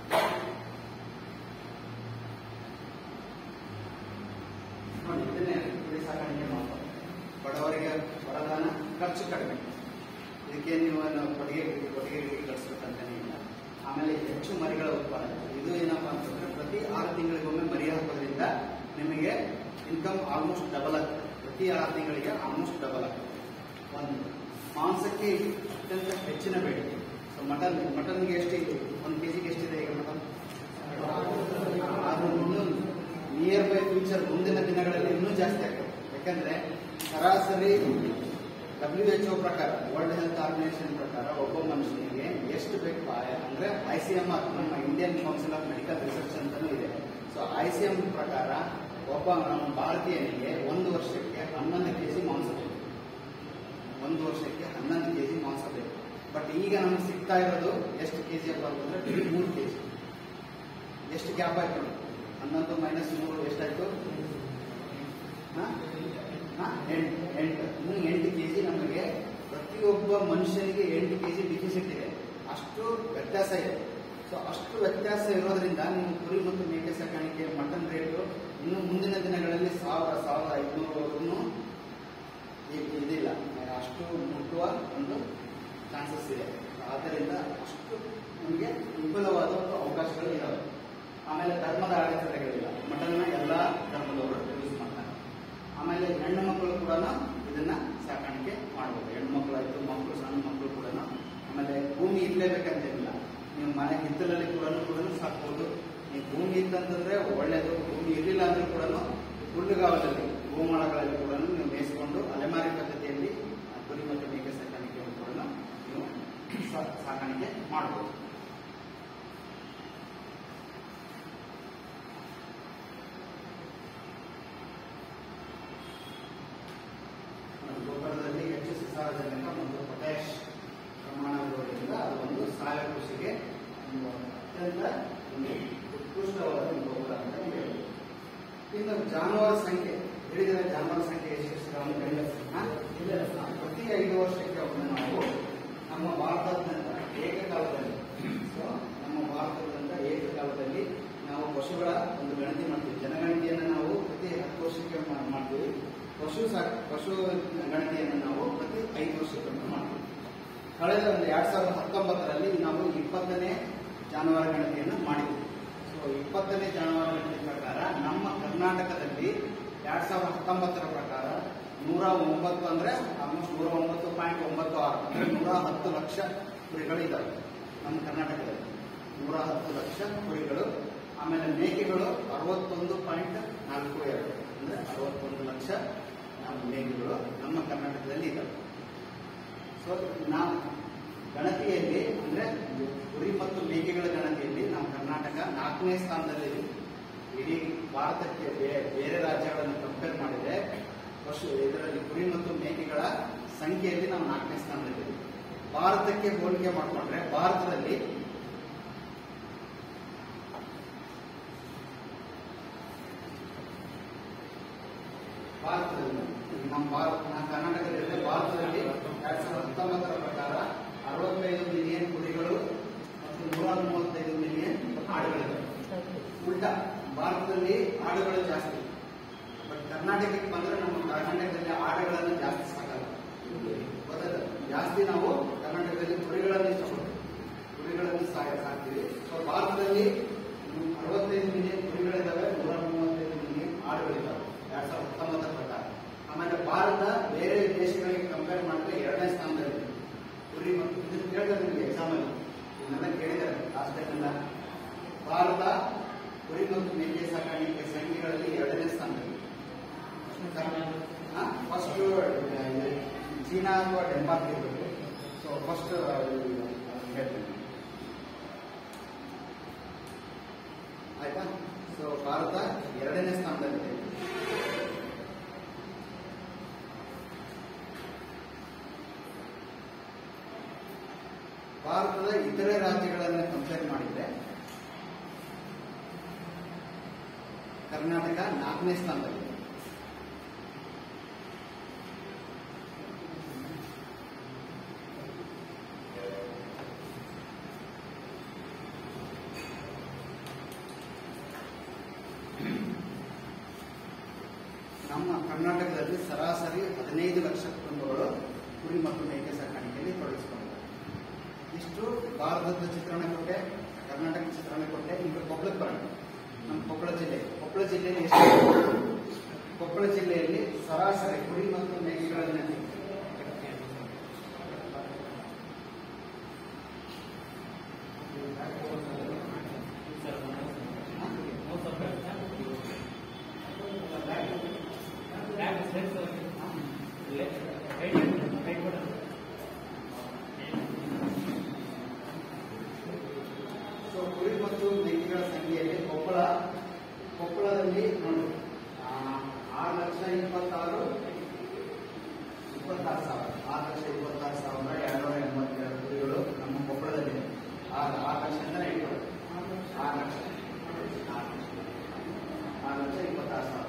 ನೋಡಿ ಇದನ್ನೇ ಕುರಿ ಸಾಕಾಣಿಕೆ ಮಾಡೋದು ಬಡವರಿಗೆ ವರದಾನ ಖರ್ಚು ಕಡಿಮೆ ಇದಕ್ಕೆ ನೀವು ನಾವು ಕೊಡುಗೆ ಕೊಡುಗೆ ಕಳಿಸ್ಬೇಕಂತಾನೆ ಇಲ್ಲ ಆಮೇಲೆ ಹೆಚ್ಚು ಮರಿಗಳ ಉತ್ಪಾದನೆ ಇದು ಏನಪ್ಪಾ ಅಂತಂದ್ರೆ ಪ್ರತಿ ಆರು ತಿಂಗಳಿಗೊಮ್ಮೆ ಮರಿ ಹಾಕೋದ್ರಿಂದ ನಿಮಗೆ ಇನ್ಕಮ್ ಆಲ್ಮೋಸ್ಟ್ ಡಬಲ್ ಆಗ್ತದೆ ಪ್ರತಿ ಆರು ತಿಂಗಳಿಗೆ ಆಲ್ಮೋಸ್ಟ್ ಡಬಲ್ ಆಗ್ತದೆ ಒಂದು ಮಾಂಸಕ್ಕೆ ಅತ್ಯಂತ ಹೆಚ್ಚಿನ ಬೇಡಿಕೆ ಸೊ ಮಟನ್ ಮಟನ್ಗೆ ಎಷ್ಟು ಇದೆ ಒಂದು ಕೆಜಿಗೆ ಎಷ್ಟಿದೆ ಈಗ ಮಟನ್ ಅದು ಇನ್ನೂ ನಿಯರ್ ಬೈ ಫ್ಯೂಚರ್ ಮುಂದಿನ ದಿನಗಳಲ್ಲಿ ಇನ್ನೂ ಜಾಸ್ತಿ ಆಗ್ತದೆ ಯಾಕಂದ್ರೆ ಸರಾಸರಿ ಡಬ್ಲ್ಯೂ ಎಚ್ ಒ ಪ್ರಕಾರ ವರ್ಲ್ಡ್ ಹೆಲ್ತ್ ಆರ್ಗನೈಸೇಷನ್ ಪ್ರಕಾರ ಒಬ್ಬ ಮನುಷ್ಯನಿಗೆ ಎಷ್ಟು ಬೇಕು ಆಯ- ಅಂದ್ರೆ ಐ ಸಿ ಎಂ ಆರ್ ನಮ್ಮ Indian council of medical research ಅಂತಾನೂ ಇದೆ ಸೊ ಐ ಸಿ ಎಂ ಪ್ರಕಾರ ಒಬ್ಬ ನಮ್ಮ ಭಾರತೀಯನಿಗೆ ಒಂದು ವರ್ಷಕ್ಕೆ ಹನ್ನೊಂದು ಕೆಜಿ ಮಾಂಸ ಬೇಕು ಒಂದು ವರ್ಷಕ್ಕೆ ಹನ್ನೊಂದು ಕೆಜಿ ಮಾಂಸ ಬೇಕು ಬಟ್ ಈಗ ನಮ್ಗೆ ಸಿಗ್ತಾ ಇರೋದು ಎಷ್ಟು ಕೆಜಿ ಅಪ್ಪ ಅಂತಂದ್ರೆ ಮೂರು ಕೆಜಿ ಎಷ್ಟು ಗ್ಯಾಪ್ ಆಯ್ತು ನೋಡಿ? ಹನ್ನೊಂದು ಮೈನಸ್ ಮೂರು ಎಷ್ಟಾಯ್ತು ಹಾ? ಹಾ? ಎಂಟು ಎಂಟು ಇನ್ನು ಎಂಟು ಕೆಜಿ ನಮಗೆ ಪ್ರತಿಯೊಬ್ಬ ಮನುಷ್ಯನಿಗೆ ಎಂಟು ಕೆಜಿ ಡಿಫಿಸಿಟ್ ಇದೆ ಅಷ್ಟು ವ್ಯತ್ಯಾಸ ಇದೆ ಸೊ ಅಷ್ಟು ವ್ಯತ್ಯಾಸ ಇರೋದ್ರಿಂದ ನೀವು ಕುರಿ ಮತ್ತು ಮೇಕೆ ಸಾಕಾಣಿಕೆ ಮಟನ್ ರೇಟು ಇನ್ನು ಮುಂದಿನ ದಿನಗಳಲ್ಲಿ ಸಾವಿರ ಸಾವಿರದ ಐದುನೂರವರೆಗೂ ಇದಿಲ್ಲ ಅಷ್ಟು ಮುಟ್ಟುವ ಒಂದು ಚಾನ್ಸಸ್ ಇದೆ ಆದ್ದರಿಂದ ಅಷ್ಟು ನಿಮಗೆ ವಿಪುಲವಾದ ಒಂದು ಅವಕಾಶಗಳು ಇದಾವೆ ಆಮೇಲೆ ಧರ್ಮದ ಅಡೆತಡೆಗಳಿಲ್ಲ ಮಟನ್ನ ಎಲ್ಲ ಧರ್ಮದವರು ಯೂಸ್ ಮಾಡ್ತಾರೆ ಆಮೇಲೆ ಹೆಣ್ಣು ಮಕ್ಕಳು ಕೂಡ ಇದನ್ನ ಸಾಕಾಣಿಕೆ ಮಾಡ್ಬೋದು ಹೆಣ್ಣು ಮಕ್ಕಳು ಆಯ್ತು ಮಕ್ಕಳು ಸಣ್ಣ ಮಕ್ಕಳು ಕೂಡ ಆಮೇಲೆ ಭೂಮಿ ಇರಲೇಬೇಕಂತೇನಿಲ್ಲ ನೀವು ಮನೆ ಹಿತ್ತಲಲ್ಲಿ ಕೂಡ ಕೂಡ ಸಾಕ್ಬೋದು ನೀವು ಭೂಮಿ ಇತ್ತಂತಂದ್ರೆ ಒಳ್ಳೇದು ಭೂಮಿ ಇರಲಿಲ್ಲ ಅಂದ್ರೆ ಕೂಡ ಹುಲ್ಲುಗಾವಲಲ್ಲಿ ಗೋಮಾಳಗಳಲ್ಲಿ ಕೂಡ ನೀವು ಮೇಯಿಸಿಕೊಂಡು ಅಲೆಮಾರಿ ಪದ್ಧತಿಯಲ್ಲಿ ಆ, ಕುರಿ ಮತ್ತು ಮೇಕೆ ಸಾಕಾಣಿಕೆಯನ್ನು ಕೂಡ ನೀವು ಸಾ- ಸಾಕಾಣಿಕೆ ಮಾಡ್ಬೋದು ಗೊಬ್ಬರದಲ್ಲಿ ಹೆಚ್ಚು ಸಾರಜನಕ ಮತ್ತು ಪೊಟ್ಯಾಶ್ ಪ್ರಮಾಣ ಇರೋದ್ರಿಂದ ಅದು ಒಂದು ಸಾವಯವ ಕೃಷಿಗೆ ಒಂದು ಅತ್ಯಂತ ಒಂದು ಉತ್ಕೃಷ್ಟವಾದ ಒಂದು ಗೊಬ್ಬರ ಅಂತ ಹೇಳ್ಬೋದು ಇನ್ನು ಜಾನುವಾರು ಸಂಖ್ಯೆ ಹೇಳಿದರೆ ಜಾನುವಾರು ಸಂಖ್ಯೆ ಎಷ್ಟೆಷ್ಟು ಅಂತ ಹೇಳಿ ಹಾ? ಪ್ರತಿ ಗಣತಿಯನ್ನು ನಾವು ಪ್ರತಿ ಐದು ವರ್ಷಕ್ಕೊಮ್ಮೆ ಮಾಡ್ತೀವಿ ಕಳೆದ ಒಂದು ಎರಡ್ ಸಾವಿರದ ಹತ್ತೊಂಬತ್ತರಲ್ಲಿ ನಾವು ಇಪ್ಪತ್ತನೇ ಜಾನುವಾರು ಗಣತಿಯನ್ನು ಮಾಡಿದ್ವಿ ಸೊ ಇಪ್ಪತ್ತನೇ ಜಾನುವಾರು ಗಣತಿ ಪ್ರಕಾರ ನಮ್ಮ ಕರ್ನಾಟಕದಲ್ಲಿ ಎರಡ್ ಸಾವಿರದ ಹತ್ತೊಂಬತ್ತರ ಪ್ರಕಾರ ನೂರ ಒಂಬತ್ತು ಅಂದ್ರೆ ಆಲ್ಮೋಸ್ಟ್ ನೂರ ಒಂಬತ್ತು ಪಾಯಿಂಟ್ ಒಂಬತ್ತು ಆರು ಅಂದ್ರೆ ನೂರ ಹತ್ತು ಲಕ್ಷ ಕುರಿಗಳಿದ್ದಾವೆ ನಮ್ಮ ಕರ್ನಾಟಕದಲ್ಲಿ ನೂರ ಹತ್ತು ಲಕ್ಷ ಕುರಿಗಳು ಆಮೇಲೆ ಮೇಕೆಗಳು ಅರವತ್ತೊಂದು ಪಾಯಿಂಟ್ ನಾಲ್ಕು ಎರಡು ಅಂದ್ರೆ ಅರವತ್ತೊಂದು ಲಕ್ಷ ಆ, ಮೇಕೆಗಳು ನಮ್ಮ ಕರ್ನಾಟಕದಲ್ಲಿ ಇದ್ದಾವೆ ಸೊ ನಾವು ಗಣತಿಯಲ್ಲಿ ಅಂದ್ರೆ ಕುರಿ ಮತ್ತು ಮೇಕೆಗಳ ಗಣತಿಯಲ್ಲಿ ನಾವು ಕರ್ನಾಟಕ ನಾಲ್ಕನೇ ಸ್ಥಾನದಲ್ಲಿ ಇಡೀ ಭಾರತಕ್ಕೆ ಬೇ- ಬೇರೆ ರಾಜ್ಯಗಳನ್ನು ಕಂಪೇರ್ ಮಾಡಿದ್ರೆ ಪಶು ಇದರಲ್ಲಿ ಕುರಿ ಮತ್ತು ಮೇಕೆಗಳ ಸಂಖ್ಯೆಯಲ್ಲಿ ನಾವು ನಾಲ್ಕನೇ ಸ್ಥಾನದಲ್ಲಿದ್ದೀವಿ ಭಾರತಕ್ಕೆ ಹೋಲಿಕೆ ಮಾಡಿಕೊಂಡ್ರೆ ಭಾರತದಲ್ಲಿ ಭಾರತದಲ್ಲಿ ನಮ್ಮ ಭಾರತ ನಮ್ಮ ಕರ್ನಾಟಕದಲ್ಲಿ ಭಾರತದಲ್ಲಿ ಎರಡ್ ಸಾವಿರದ ಹತ್ತೊಂಬತ್ತರ ಪ್ರಕಾರ ಅರವತ್ತೈದು ಮಿಲಿಯನ್ ಕುರಿಗಳು ಮತ್ತು ನೂರ ಮೂವತ್ತೈದು ಮಿಲಿಯನ್ ಆಡುಗಳಿವೆ ಉಲ್ಟಾ ಭಾರತದಲ್ಲಿ ಆಡುಗಳು ಜಾಸ್ತಿ ಬಟ್ ಕರ್ನಾಟಕಕ್ಕೆ ಬಂದ್ರೆ ನಮ್ಮ ಕರ್ನಾಟಕದಲ್ಲಿ ಆಡುಗಳನ್ನು ಜಾಸ್ತಿ ಸಾಕಲ್ಲ ಗೊತ್ತಾಯ್ತಾ ಜಾಸ್ತಿ ನಾವು ಕರ್ನಾಟಕದಲ್ಲಿ ಕುರಿಗಳನ್ನು ಇಷ್ಟಪಡ್ತೀವಿ ಕುರಿಗಳನ್ನು ಸಾಕ ಸಾಕ್ತೀವಿ ಸೊ ಭಾರತದಲ್ಲಿ ಅರವತ್ತೈದು ಮಿಲಿಯನ್ ಕುರಿಗಳಿದ್ದಾವೆ ನೂರ ಮೂವತ್ತೈದು ಮಿಲಿಯನ್ ಆಡುಗಳಿದ್ದಾವೆ ಎರಡ್ ಸಾವಿರದ ಹತ್ತೊಂಬತ್ತರ ಪ್ರಕಾರ ಆಮೇಲೆ ಭಾರತ ಬೇರೆ ದೇಶಗಳಿಗೆ ಕಂಪೇರ್ ಮಾಡಿದ್ರೆ ಎರಡನೇ ಸ್ಥಾನದಲ್ಲಿ ಕುರಿ ಮತ್ತು ಇದನ್ನು ಕೇಳಿದ್ರೆ ನಿಮಗೆ ಎಕ್ಸಾಮ್ ಅಲ್ಲಿ ಇದನ್ನೆಲ್ಲ ಕೇಳಿದ್ದಾರೆ ಲಾಸ್ಟ್ ಟೈಮ್ ಎಲ್ಲ ಭಾರತ ಕುರಿ ಮತ್ತು ಮೇಕೆ ಸಾಕಾಣಿಕೆ ಸಂಖ್ಯೆಗಳಲ್ಲಿ ಎರಡನೇ ಸ್ಥಾನದಲ್ಲಿ ಫಸ್ಟ್ ಚೀನಾ ಅಥವಾ ಡೆನ್ಮಾರ್ಕ್ ಇರಬೇಕು ಸೊ ಫಸ್ಟ್ ಹೇಳ್ತೀನಿ ಆಯ್ತಾ ಸೊ ಭಾರತ ಎರಡನೇ ಸ್ಥಾನದಲ್ಲಿದೆ ಭಾರತದ ಇತರೆ ರಾಜ್ಯಗಳನ್ನು ಕಂಪೇರ್ ಮಾಡಿದ್ರೆ ಕರ್ನಾಟಕ ನಾಲ್ಕನೇ ಸ್ಥಾನದಲ್ಲಿದೆ ನಮ್ಮ ಕರ್ನಾಟಕದಲ್ಲಿ ಸರಾಸರಿ ಹದಿನೈದು ಲಕ್ಷ ಕುಟುಂಬಗಳು ಕುರಿ ಮತ್ತು ಮೇಕೆ ಸಾಕಾಣಿಕೆಯಲ್ಲಿ ತೊಡಗಿಸಿಕೊಂಡಿದ್ದಾರೆ ಇಷ್ಟು ಭಾರತದ ಚಿತ್ರಣ ಕೊಟ್ಟೆ ಕರ್ನಾಟಕ ಚಿತ್ರಣ ಕೊಟ್ಟೆ ಈಗ ಕೊಪ್ಪಳಕ್ಕೆ ಬರೋಣ ನಮ್ಮ ಕೊಪ್ಪಳ ಜಿಲ್ಲೆ ಕೊಪ್ಪಳ ಜಿಲ್ಲೆಯಲ್ಲಿ ಎಷ್ಟು ಕೊಪ್ಪಳ ಜಿಲ್ಲೆಯಲ್ಲಿ ಸರಾಸರಿ ಕುರಿ ಮತ್ತು ಮೇಕೆಗಳನ್ನು ಸೊ ಕುರಿ ಮತ್ತು ಮೇಕೆಗಳ ಸಂಖ್ಯೆಯಲ್ಲಿ ಕೊಪ್ಪಳ ಕೊಪ್ಪಳದಲ್ಲಿ ನೋಡಿ ಆ, ಆರು ಲಕ್ಷ ಇಪ್ಪತ್ತಾರು ಇಪ್ಪತ್ತಾರು ಸಾವಿರ ಆರು ಲಕ್ಷ ಇಪ್ಪತ್ತಾರು ಸಾವಿರ ಎರಡ್ನೂರ ಎಂಬತ್ತೆರಡು ಕುರಿಗಳು ನಮ್ಮ ಕೊಪ್ಪಳದಲ್ಲಿ ಆರು ಆರು ಲಕ್ಷ ಅಂತಾನೆ ಇಟ್ಕೊಳ್ಳಿ ಆರು ಲಕ್ಷ ಆರು ಲಕ್ಷ. ಆರು ಲಕ್ಷ ಇಪ್ಪತ್ತಾರು ಸಾವಿರ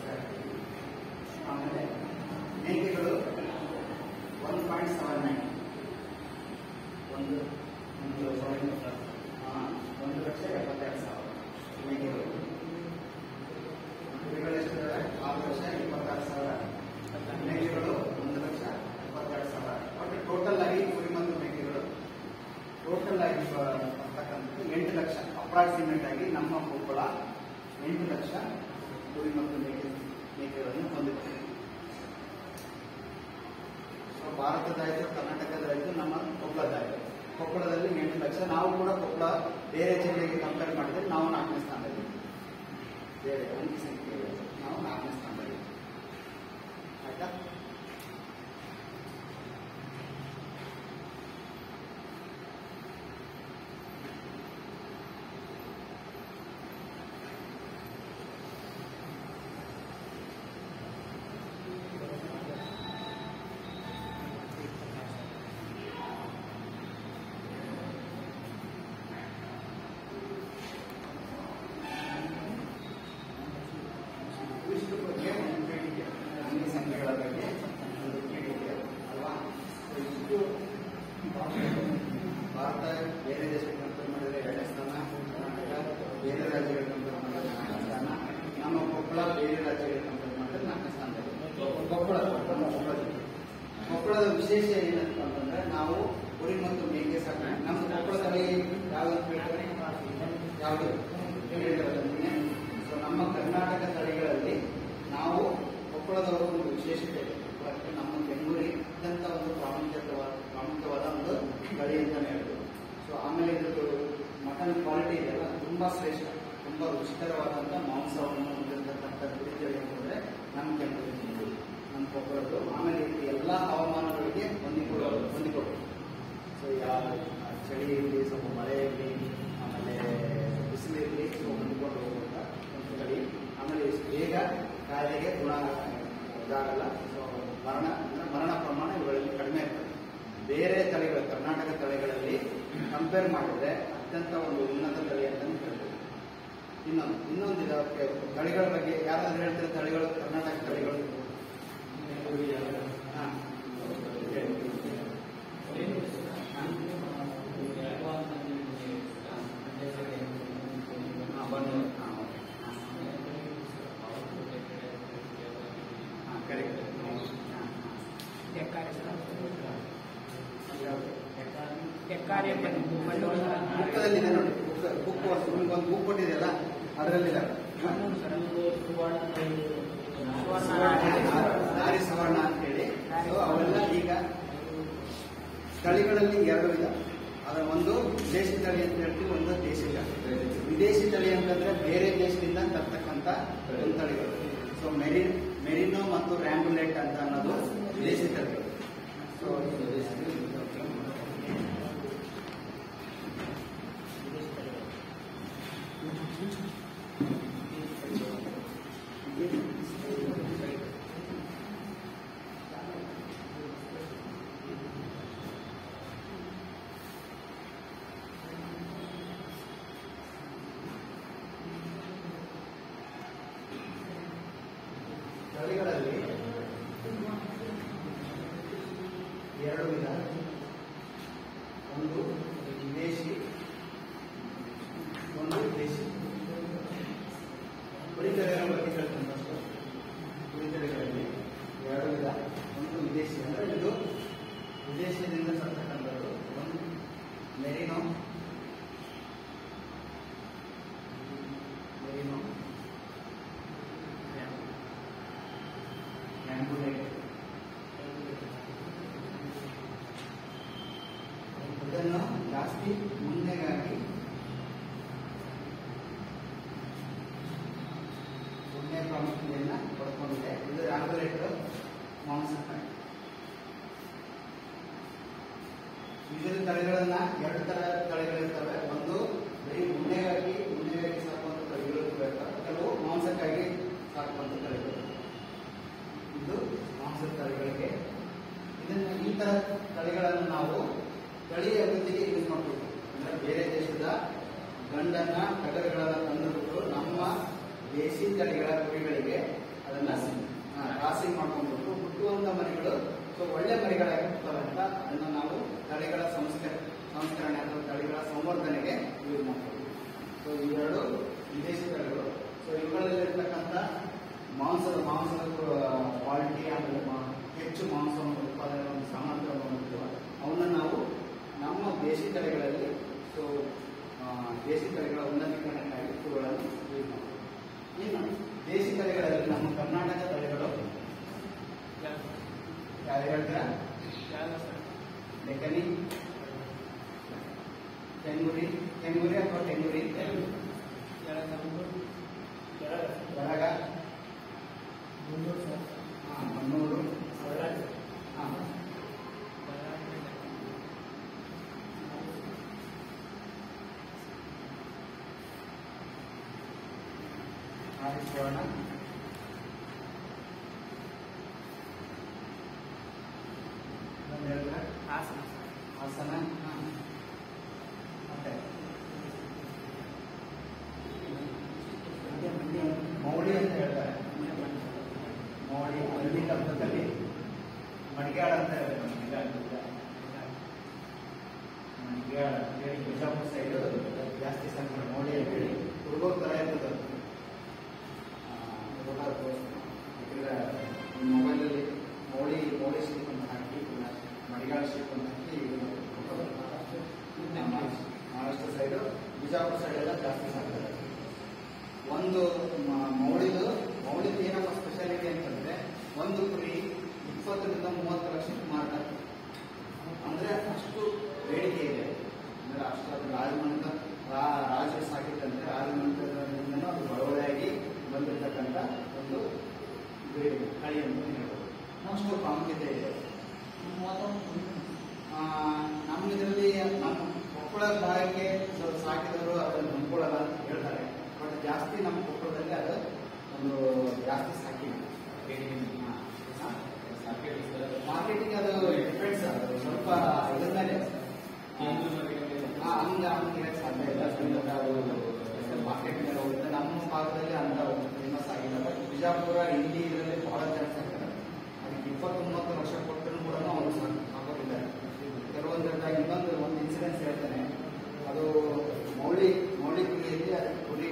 ಆಮೇಲೆ ಮೇಕೆಗಳು ಒನ್ ಪಾಯಿಂಟ್ ಸೆವೆನ್ ನೈನ್ ಒಂದು ಒಂದು ಆ, ಒಂದು ಲಕ್ಷ ಎಪ್ಪತ್ತೆರಡು ಸಾವಿರ ಮೇಕೆಗಳು ಕುರಿಗಳು ಎಷ್ಟಿದಾವೆ ಆರು ಲಕ್ಷ ಇಪ್ಪತ್ತಾರು ಸಾವಿರ ಮೇಕೆಗಳು ಒಂದು ಲಕ್ಷ ಎಪ್ಪತ್ತೆರಡು ಸಾವಿರ ಒಟ್ಟು ಟೋಟಲ್ ಆಗಿ ಕುರಿ ಮತ್ತು ಮೇಕೆಗಳು ಟೋಟಲ್ ಆಗಿ ಬ- ಬರ್ತಕ್ಕಂಥದ್ದು ಎಂಟು ಲಕ್ಷ ಅಪ್ರಾಕ್ಸಿಮೇಟ್ ಆಗಿ ನಮ್ಮ ಕೊಪ್ಪಳ ಎಂಟು ಲಕ್ಷ ಕುರಿ ಮತ್ತು ಮೇಕೆ ಮೇಕೆಗಳನ್ನು ಹೊಂದಿದೆ ಸೊ ಭಾರತದಾಯ್ತು ಕರ್ನಾಟಕದಾಯ್ತು ನಮ್ಮ ಕೊಪ್ಪಳದಾಯ್ತು ಕೊಪ್ಪಳದಲ್ಲಿ ಎಂಟು ಲಕ್ಷ ನಾವು ಕೂಡ ಕೊಪ್ಪಳ ಬೇರೆ ಜಿಲ್ಲೆಗೆ ಕಂಪೇರ್ ಮಾಡಿದ್ರೆ ನಾವು ನಾಲ್ಕನೇ ಸ್ಥಾನದಲ್ಲಿ ಬೇರೆ ಅಂಕಿ ಸಂಖ್ಯೆ ನಾವು ನಾಲ್ಕನೇ ಸ್ಥಾನದಲ್ಲಿ ಆಯ್ತಾ ಇಷ್ಟು ಬಗ್ಗೆ ಒಂದು ಕೇಳಿದ್ದೆ ಅಂಕಿ ಸಂಖ್ಯೆಗಳ ಬಗ್ಗೆ ಒಂದು ಕೇಳಿದ್ದೆ ಅಲ್ವಾ So ಇಷ್ಟು ಭಾರತ ಬೇರೆ ದೇಶಕ್ಕೆ ಕಂಪೇರ್ ಮಾಡಿದ್ರೆ ಎರಡನೇ ಸ್ಥಾನ ಕರ್ನಾಟಕ ಬೇರೆ ರಾಜ್ಯಗಳ ಕಂಪೇರ್ ಮಾಡಿದ್ರೆ ನಾಲ್ಕನೇ ಸ್ಥಾನ ನಮ್ಮ ಕೊಪ್ಪಳ ಬೇರೆ ರಾಜ್ಯಗಳ ಕಂಪೇರ್ ಮಾಡಿದ್ರೆ ನಾಲ್ಕನೇ ಸ್ಥಾನದಲ್ಲಿ ಕೊಪ್ಪಳ ನಮ್ಮ ಕೊಪ್ಪಳ ಜಿಲ್ಲೆ ಕೊಪ್ಪಳದ ವಿಶೇಷ ಏನಂತ ಅಂತಂದ್ರೆ ನಾವು ಕುರಿ ಮತ್ತು ಮೇಕೆ ಸಾಕಣೆ ನಮ್ಮ ಕೊಪ್ಪಳದಲ್ಲಿ ಯಾವ್ದು ಯಾವುದು ಸೊ ನಮ್ಮ ಕರ್ನಾಟಕ ತಳಿಗಳಲ್ಲಿ ನಾವು ಕೊಪ್ಪಳದವರು ಒಂದು ವಿಶೇಷತೆ ಇದೆ ಕೊಪ್ಪಳಕ್ಕೆ ನಮ್ಮ ಬೆಂಗಳೂರಿ ಅತ್ಯಂತ ಒಂದು ಪ್ರಾಮುಖ್ಯತವಾದ ಪ್ರಾಮುಖ್ಯವಾದ ಒಂದು ತಳಿ ಅಂತಾನೆ ಹೇಳ್ಬೋದು ಸೊ ಆಮೇಲೆ ಇದ್ರದ್ದು ಮಟನ್ ಕ್ವಾಲಿಟಿ ಇದೆಯಲ್ಲ ತುಂಬಾ ಶ್ರೇಷ್ಠ ತುಂಬಾ ರುಚಿಕರವಾದಂಥ ಮಾಂಸವನ್ನು ಹೊಂದಿರತಕ್ಕಂಥ ಕುರಿ ತಳಿ ಅಂತಂದ್ರೆ ನಮ್ಮ ಬೆಂಗಳೂರು ಬೆಂಗಳೂರು ನಮ್ಮ ಕೊಪ್ಪಳದ್ದು ಆಮೇಲೆ ಇದು ಎಲ್ಲ ಹವಾಮಾನಗಳಿಗೆ ಹೊಂದಿಕೊಳ್ಳೋ ಹೊಂದಿಕೊಳ್ಳೋದು ಸೊ ಯಾವ ಚಳಿ ಇರಲಿ ಸ್ವಲ್ಪ ಮಳೆ ಇರಲಿ ಆಮೇಲೆ ಬಿಸಿಲು ಇರಲಿ ಸೊ ಹೊಂದಿಕೊಂಡು ಹೋಗುವಂಥ ಒಂದು ತಳಿ ಆಮೇಲೆ ಇಷ್ಟು ಬೇಗ ಕಾಯಿಲೆಗೆ ಗುಣ ಇದಾಗಲ್ಲ ಸೊ ಮರಣ ಅಂದ್ರೆ ಮರಣ ಪ್ರಮಾಣ ಇವುಗಳಲ್ಲಿ ಕಡಿಮೆ ಇರ್ತದೆ ಬೇರೆ ತಳಿಗಳು ಕರ್ನಾಟಕ ತಳಿಗಳಲ್ಲಿ ಕಂಪೇರ್ ಮಾಡಿದ್ರೆ ಅತ್ಯಂತ ಒಂದು ಉನ್ನತ ತಳಿ ಅಂತ ಹೇಳ್ಬೋದು ಇನ್ನೊಂದು ಇನ್ನೊಂದು ಇದಕ್ಕೆ ತಳಿಗಳ ಬಗ್ಗೆ ಯಾರಾದ್ರೂ ಹೇಳ್ತಾರೆ ತಳಿಗಳು ಕರ್ನಾಟಕ ತಳಿಗಳು ಹಾ ಹೇಳಿ. ಹಾ, ಬಂದು ಹಾ, ಓಕೆ. ಹಾ, correct. ಹಾ, ತೆಕ್ಕಾರೆ ಸರ್ ಹಾ. ಯಾವ್ದು? ತೆಕ್ಕಾರೆ ಮಣ್ಣೂರು ಸರ್ ಬುಕ್ಕದಲ್ಲಿದೆ ನೋಡಿ ಬುಕ್ ಬುಕ್ ನಿಮ್ಗೆ ಒಂದು ಬುಕ್ ಕೊಟ್ಟಿದೆಯಲ್ಲ ಅದರಲ್ಲಿದೆ ಮಣ್ಣೂರು ಸರ್ ದಾರಿ ಸವರ್ಣ ಅಂತ ಹೇಳಿ ಸೊ ಅವೆಲ್ಲ ಈಗ ತಳಿಗಳಲ್ಲಿ ಎರಡು ವಿಧ ಅದರ ಒಂದು ವಿದೇಶಿ ತಳಿ ಅಂತ ಹೇಳ್ತೀವಿ ಒಂದು ದೇಶಿ ತಳಿ ವಿದೇಶಿ ತಳಿ ಅಂತಂದ್ರೆ ಬೇರೆ ದೇಶದಿಂದ ತರ್ತಕ್ಕಂಥ ಒಂದು ತಳಿಗಳು ಸೊ ಮೆರಿ ಮೆರಿನೋ ಮತ್ತು ರ್ಯಾಂಬುಲೆಟ್ ಅಂತ ಅನ್ನೋದು ವಿದೇಶಿ ತಳಿಗಳು ಸೊ ತಳಿಗಳಲ್ಲಿ ಎರಡು ವಿಧ ಒಂದು ವಿದೇಶಿ ಒಂದು ದೇಶಿ ಕುರಿತಳಿಗಳ ಬಗ್ಗೆ ಹೇಳ್ತೀನಿ ಫಸ್ಟ್ ಕುರಿತಳಿಗಳಲ್ಲಿ ಎರಡು ವಿಧ ಒಂದು ವಿದೇಶಿ ಅಂದ್ರೆ ಇದು ವಿದೇಶದಿಂದ ತರ್ತಕ್ಕಂಥದ್ದು ಒಂದು ಮೆರಿನೋ ಮೆರಿನೋ ಆಂಬುಲೆಟ್ ಇದನ್ನು ಜಾಸ್ತಿ ಮುಂದೆಗಾಗಿ ಮುಂದೆ ಪ್ರಾಮುಖ್ಯತೆಯನ್ನ ಪಡ್ಕೊಂಡಿದೆ ಇದು ಆಂಬುಲೆಟ್ ಮಾಂಸ ಇದರ ತಳಿಗಳನ್ನ ಎರಡು ತರ ತಳಿಗಳಿರ್ತವೆ ಒಂದು ಬರೀ ಉಣ್ಣೆಗಾಗಿ ಉಣ್ಣೆಗಾಗಿ ಸಾಕುವಂತ ತಳಿಗಳು ಇರ್ತವೆ ಕೆಲವು ಮಾಂಸಕ್ಕಾಗಿ ಸಾಕುವಂತ ತಳಿಗಳು ಇದು ಮಾಂಸದ ತಳಿಗಳಿಗೆ ಇದನ್ನ ಈ ತರ ತಳಿಗಳನ್ನು ನಾವು ತಳಿ ಅಭಿವೃದ್ಧಿಗೆ ಯೂಸ್ ಮಾಡ್ತೀವಿ ಅಂದ್ರೆ ಬೇರೆ ದೇಶದ ಗಂಡನ್ನ ಟಗರುಗಳನ್ನ ತಂದುಬಿಟ್ಟು ನಮ್ಮ ದೇಸಿ ತಳಿಗಳ ಕುರಿಗಳಿಗೆ ಅದನ್ನ ಕ್ರಾಸಿಂಗ್ ಮಾಡ್ಕೊಂಡ್ಬಿಟ್ಟು ಹುಟ್ಟುವಂತ ಮರಿಗಳು ಸೊ ಒಳ್ಳೆ ಮರಿಗಳಾಗಿರ್ತವೆ ಅಂತ ಅದನ್ನ ನಾವು ತಳಿಗಳ ಸಂಸ್ಕರ ಸಂಸ್ಕರಣೆ ಅಥವಾ ತಳಿಗಳ ಸಂವರ್ಧನೆಗೆ ಯೂಸ್ ಮಾಡ್ತೀವಿ ಸೊ ಇವೆರಡು ವಿದೇಶಿ ತಳಿಗಳು ಸೊ ಇವುಗಳಲ್ಲಿರ್ತಕ್ಕಂಥ ಮಾಂಸದ ಮಾಂಸದ ಕ್ವಾಲಿಟಿ ಆಮೇಲೆ ಮಾ- ಹೆಚ್ಚು ಮಾಂಸವನ್ನು ಉತ್ಪಾದನೆ ಒಂದು ಸಾಮರ್ಥ್ಯವನ್ನು ಹೊಂದಿರುವ ಅವನ್ನ ನಾವು ನಮ್ಮ ದೇಶಿ ತಳಿಗಳಲ್ಲಿ ಸೊ ಆ, ದೇಶಿ ತಳಿಗಳ ಉನ್ನತೀಕರಣಕ್ಕಾಗಿ ಇವುಗಳನ್ನು ಯೂಸ್ ಮಾಡ್ತೀವಿ ಇನ್ನು ದೇಶಿ ತಳಿಗಳಲ್ಲಿ ನಮ್ಮ ಕರ್ನಾಟಕ ತಳಿಗಳು ಯಾರು ಹೇಳ್ತೀರಾ ಡೆಕ್ಕನಿ ತೆಂಗುರಿ ತೆಂಗುರಿ ಅಥವಾ ತೆಂಗುರಿ ಗರಗ ಹಾ, ಮಣ್ಣೂರು ಹಾ. ಆದಿತ್ಯವರ್ಣ ಇನ್ನೊಂದು ಹೇಳಿದ್ರೆ ಹಾಸನ ಹಾಸನ ಮತ್ತೆ ಮೌಳಿ ಅಂತ ಹೇಳ್ತಾರೆ ಮೌಳಿ ಹಳ್ಳಿ ಕಲ್ಪದಲ್ಲಿ ಮಡಿಗಾಡ ಅಂತ ಹೇಳ್ತಾರೆ ಮಡಿಗಾಡ ಮಡಿಗಾಡ ಅಂತೇಳಿ ಬಿಜಾಪುರ ಸೈಡ್ ಜಾಸ್ತಿ ಸಂಖ್ಯೆ ಮೌಳಿ ಅಂತ ಹೇಳಿ ಹುಡುಗರ ತರ ಇರ್ತದೆ ಅದು. ಆ, ಫೋಟೋ ತೋರಿಸ್ತೀನಿ. ಯಾಕಂದ್ರೆ ಮೊಬೈಲಲ್ಲಿ ಮೌಳಿ ಮೌಳಿ ಸ್ಟಿಕ್ ಅಂತ ಹಾಕಿ ಇದನ್ನ ಬೆಂಗಾಳಶಿಪ್ ಅಂತ ಹಾಕಿ ನಮ್ಮ ಮಹಾರಾಷ್ಟ್ರ ಸೈಡು ಬಿಜಾಪುರ ಸೈಡ್ ಎಲ್ಲ ಜಾಸ್ತಿ ಸಾಕ್ತಾರೆ ಒಂದು ಮ- ಮೌಳಿದು ಮೌಳಿದು ಏನಪ್ಪ ಸ್ಪೆಷಾಲಿಟಿ ಅಂತಂದ್ರೆ ಒಂದು ಕುರಿ ಇಪ್ಪತ್ತರಿಂದ ಮೂವತ್ತು ಲಕ್ಷಕ್ಕೆ ಮಾರ್ತಾರೆ ಅಂದ್ರೆ ಅಷ್ಟು ಬೇಡಿಕೆ ಇದೆ ಅಂದ್ರೆ ಅಷ್ಟು ಅದು ರಾಜಮಂತ ರಾ- ರಾಜರು ಸಾಕಿದ್ದಂತೆ ರಾಜಮಂತ್ರದಿಂದನೂ ಅದು ಬಡವಳಿಯಾಗಿ ಬಂದಿರತಕ್ಕಂಥ ಒಂದು ಬೇಡಿಕೆ ಕಳಿ ಅಂತ ಹೇಳ್ಬೋದು ಅಷ್ಟು ಪ್ರಾಮುಖ್ಯತೆ ಇದೆ ಆ, ನಮ್ಮ ಇದರಲ್ಲಿ ನಮ್ಮ ಕೊಪ್ಪಳ ಭಾಗಕ್ಕೆ ಸ್ವಲ್ಪ ಸಾಕಿದವರು ಅದನ್ನು ನಂಬ್ಕೊಳ್ಳಲ್ಲ ಅಂತ ಹೇಳ್ತಾರೆ ಬಟ್ ಜಾಸ್ತಿ ನಮ್ಮ ಕೊಪ್ಪಳದಲ್ಲಿ ಅದು ಒಂದು ಜಾಸ್ತಿ ಸಾಕಿಲ್ಲ ಮಾರ್ಕೆಟಿಂಗ್ ಅದು ಡಿಪೆಂಡ್ಸ್ ಅದು ಸ್ವಲ್ಪ ಇದ್ರ ಮೇಲೆ ಆ, ಹಂಗ ಹಂಗೆ ಹೇಳಕ್ ಸಾಧ್ಯ ಇಲ್ಲ ಯಾಕಂದ್ರೆ ಅದು ಮಾರ್ಕೆಟ್ ಮೇಲೆ ಹೋಗುತ್ತೆ ನಮ್ಮ ಭಾಗದಲ್ಲಿ ಅಂತ ಫೇಮಸ್ ಆಗಿಲ್ಲ ಬಟ್ ಬಿಜಾಪುರ ಇಲ್ಲಿ ಇದರಲ್ಲಿ ಬಹಳ ಚಾನ್ಸ್ ಆಗ್ತದೆ ಅದಕ್ಕೆ ಇಪ್ಪತ್ತೊಂಬತ್ತು ಲಕ್ಷ ಕೊಟ್ಟರು ಕೂಡ ಅವರು ಹಾಕೋತಿದ್ದಾರೆ ಕೆಲವೊಂದು ಇದ್ದಾಗ ಇನ್ನೊಂದು ಒಂದು ಇನ್ಸಿಡೆನ್ಸ್ ಹೇಳ್ತೇನೆ ಅದು ಮೌಳಿ ಮೌಳಿ ಕುರಿಯಲ್ಲಿ ಅದು ಕುರಿ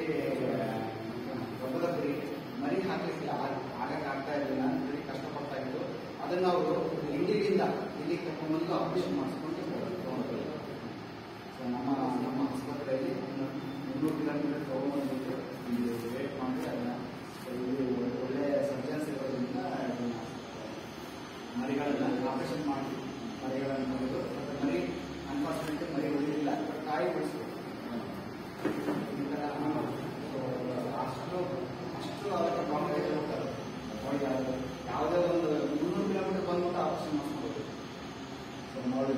ದೊಡ್ಡದ ಕುರಿ ಮರಿ ಹಾಕ್ಲಿಕ್ಕೆ ಆಗ- ಆಗಕ್ಕೆ ಆಗ್ತಾ ಇರಲಿಲ್ಲ ಅಂತೇಳಿ ಕಷ್ಟಪಡ್ತಾ ಇತ್ತು ಅದನ್ನ ಅವರು ಇಂಡಿಯಿಂದ ಇಲ್ಲಿ ಕರ್ಕೊಂಡ್ಬಂದು ಆಪರೇಷನ್ ಮಾಡಿಸ್ಕೊಂಡು ತಗೊಂಡ್ರು ಸೊ ನಮ್ಮ ನಮ್ಮ ಆಸ್ಪತ್ರೆಯಲ್ಲಿ ಒಂದು ಮುನ್ನೂರು ಕಿಲೋಮೀಟರ್ ತಗೊಂಡ್ಬಂದ್ಬಿಟ್ಟು ಇಲ್ಲಿ ವೇಟ್ ಮಾಡಿ ಅದನ್ನ ಸೊ ಇಲ್ಲಿ ಒಳ್ಳೆ ಸರ್ಜನ್ಸ್ ಇರೋದ್ರಿಂದ ಅದನ್ನ ಮರಿಗಳನ್ನ ಆಪರೇಷನ್ ಮಾಡಿ ಮರಿಗಳನ್ನು ತೆಗೆದು ಮತ್ತೆ ಮರಿ ಅನ್ಫಾರ್ಚುನೇಟ್ಲಿ ಮರಿ ಉಳಿದಿಲ್ಲ ಬಟ್ ತಾಯಿ ಉಳಿಸ್ಬೇಕು ಈ ಥರ ಸೊ ಅಷ್ಟು ಅಷ್ಟು ಅದಕ್ಕೆ ಪ್ರಾಮುಖ್ಯತೆ ಹೋಗ್ತಾರೆ ನೋಡಿ ಅದು ಯಾವುದೇ ಒಂದು ಮುನ್ನೂರು ಕಿಲೋಮೀಟರ್ ಬಂದ್ಬಿಟ್ಟು ಆಪರೇಷನ್ ಮಾಡಿಸ್ಬೋದು ಸೊ ನೋಡಿ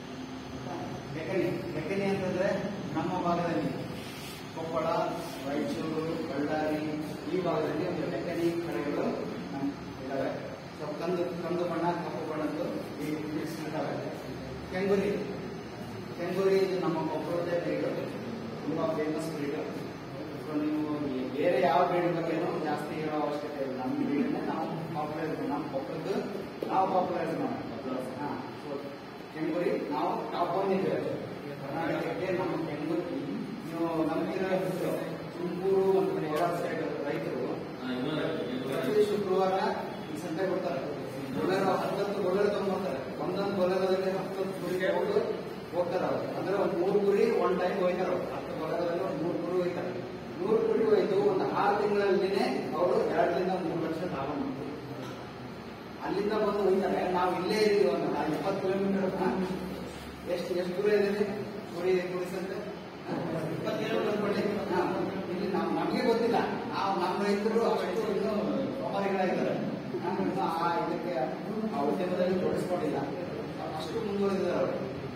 ಡೆಕನಿ ಡೆಕನಿ ಅಂತಂದ್ರೆ ನಮ್ಮ ಭಾಗದಲ್ಲಿ ಕೊಪ್ಪಳ ರಾಯಚೂರು ಬಳ್ಳಾರಿ ಈ ಭಾಗದಲ್ಲಿ ಒಂದು ಡೆಕನಿ ಕಡೆಗಳು ನಮ್ ಇದಾವೆ ಸೊ ಕಂದು ಕಂದು ಬಣ್ಣ ಕಪ್ಪು ಬಣ್ಣದ್ದು ಈ ಮಿಕ್ಸ್ ಇದ್ದಾವೆ ಕೆಂಗುರಿ ಕೆಂಗುರಿ ಇದು ನಮ್ಮ ಕೊಪ್ಪಳದೇ ಬ್ರೀಡು ತುಂಬಾ ಫೇಮಸ್ ಬ್ರೀಡು ಸೊ ನೀವು ಈ ಬೇರೆ ಯಾವ ಬ್ರೀಡ್ ಬಗ್ಗೆನೂ ಜಾಸ್ತಿ ಹೇಳೋ ಅವಶ್ಯಕತೆ ಇಲ್ಲ ನಮ್ಮ ಬ್ರೀಡನ್ನೇ ನಾವು ಪಾಪ್ಯುಲರ್ ನಮ್ಮ ಕೊಪ್ಪಳದ್ದು ನಾವು ಪಾಪ್ಯುಲರ್ ಮಾಡಿ ಹಾಂ ಸೊ ಕೆಂಗುರಿ ನಾವು ಟಾಪ್ ಒನ್ ಇದ್ದೇವೆ ಕರ್ನಾಟಕಕ್ಕೆ ನಮ್ಮ ಕೆಂಗುರಿ ನೀವು ನಮಗಿರೋ ಹೆಸರು ತುಮಕೂರು ಮತ್ತು ಕೋಲಾರ ಸೈಡ್ ರೈತರು ಪ್ರತಿ ಶುಕ್ರವಾರ ಈ ಸಂತೆ ಕೊಡ್ತಾರೆ ಬೊಲೆರೋ ಹತ್ತತ್ತು ಬೊಲೆರೋ ತಗೊಂಡ್ಬರ್ತಾರೆ ಒಂದೊಂದು ಬೊಲೆರೋದಲ್ಲಿ ಹತ್ತತ್ತು ಕುರಿಗೆ ಹೋಗಿ ಹೋಗ್ತಾರೆ ಅವರು ಅಂದ್ರೆ ಒಂದು ಮೂರು ಕುರಿ ಒನ್ ಟೈಮ್ ಹೋಯ್ತಾರೆ ಅವ್ರು ಹತ್ತು ಬೊಲೆರೋದಲ್ಲಿ ಒಂದು ಮೂರು ಕುರಿ ಹೋಯ್ತಾರೆ ನೂರು ಕುರಿ ಹೋಯ್ತು ಒಂದು ಆರು ತಿಂಗಳಲ್ಲಿನೇ ಅವರು ಎರಡರಿಂದ ಮೂರು ಲಕ್ಷ ಲಾಭ ಮಾಡ್ತಾರೆ ಅಲ್ಲಿಂದ ಬಂದು ಹೋಗ್ತಾರೆ ನಾವು ಇಲ್ಲೇ ಇದೀವಿ ಒಂದು ಇಪ್ಪತ್ತು ಕಿಲೋಮೀಟರ್ ಎಷ್ಟು ಎಷ್ಟು ದೂರ ಇದೆ ಕುರಿ ಕುರಿ ಸಂತೆ ಇಪ್ಪತ್ತು ಕಿಲೋಮೀಟರ್ ಅನ್ಕೊಳ್ಳಿ ಹಾ, ಇಲ್ಲಿ ನಾವು ನಮಗೆ ಗೊತ್ತಿಲ್ಲ ನಾವು ನಮ್ಮ ರೈತರು ಅಷ್ಟು ಇನ್ನೂ ವ್ಯಾಪಾರಿಗಳಾಗಿದ್ದಾರೆ ನಾವು ಇನ್ನೂ ಆ ಇದಕ್ಕೆ ಆ ಉದ್ಯಮದಲ್ಲಿ ತೊಡಗಿಸ್ಕೊಂಡಿಲ್ಲ ಅಷ್ಟು ಮುಂದುವರೆದಿದ್ದಾರೆ ಅವರು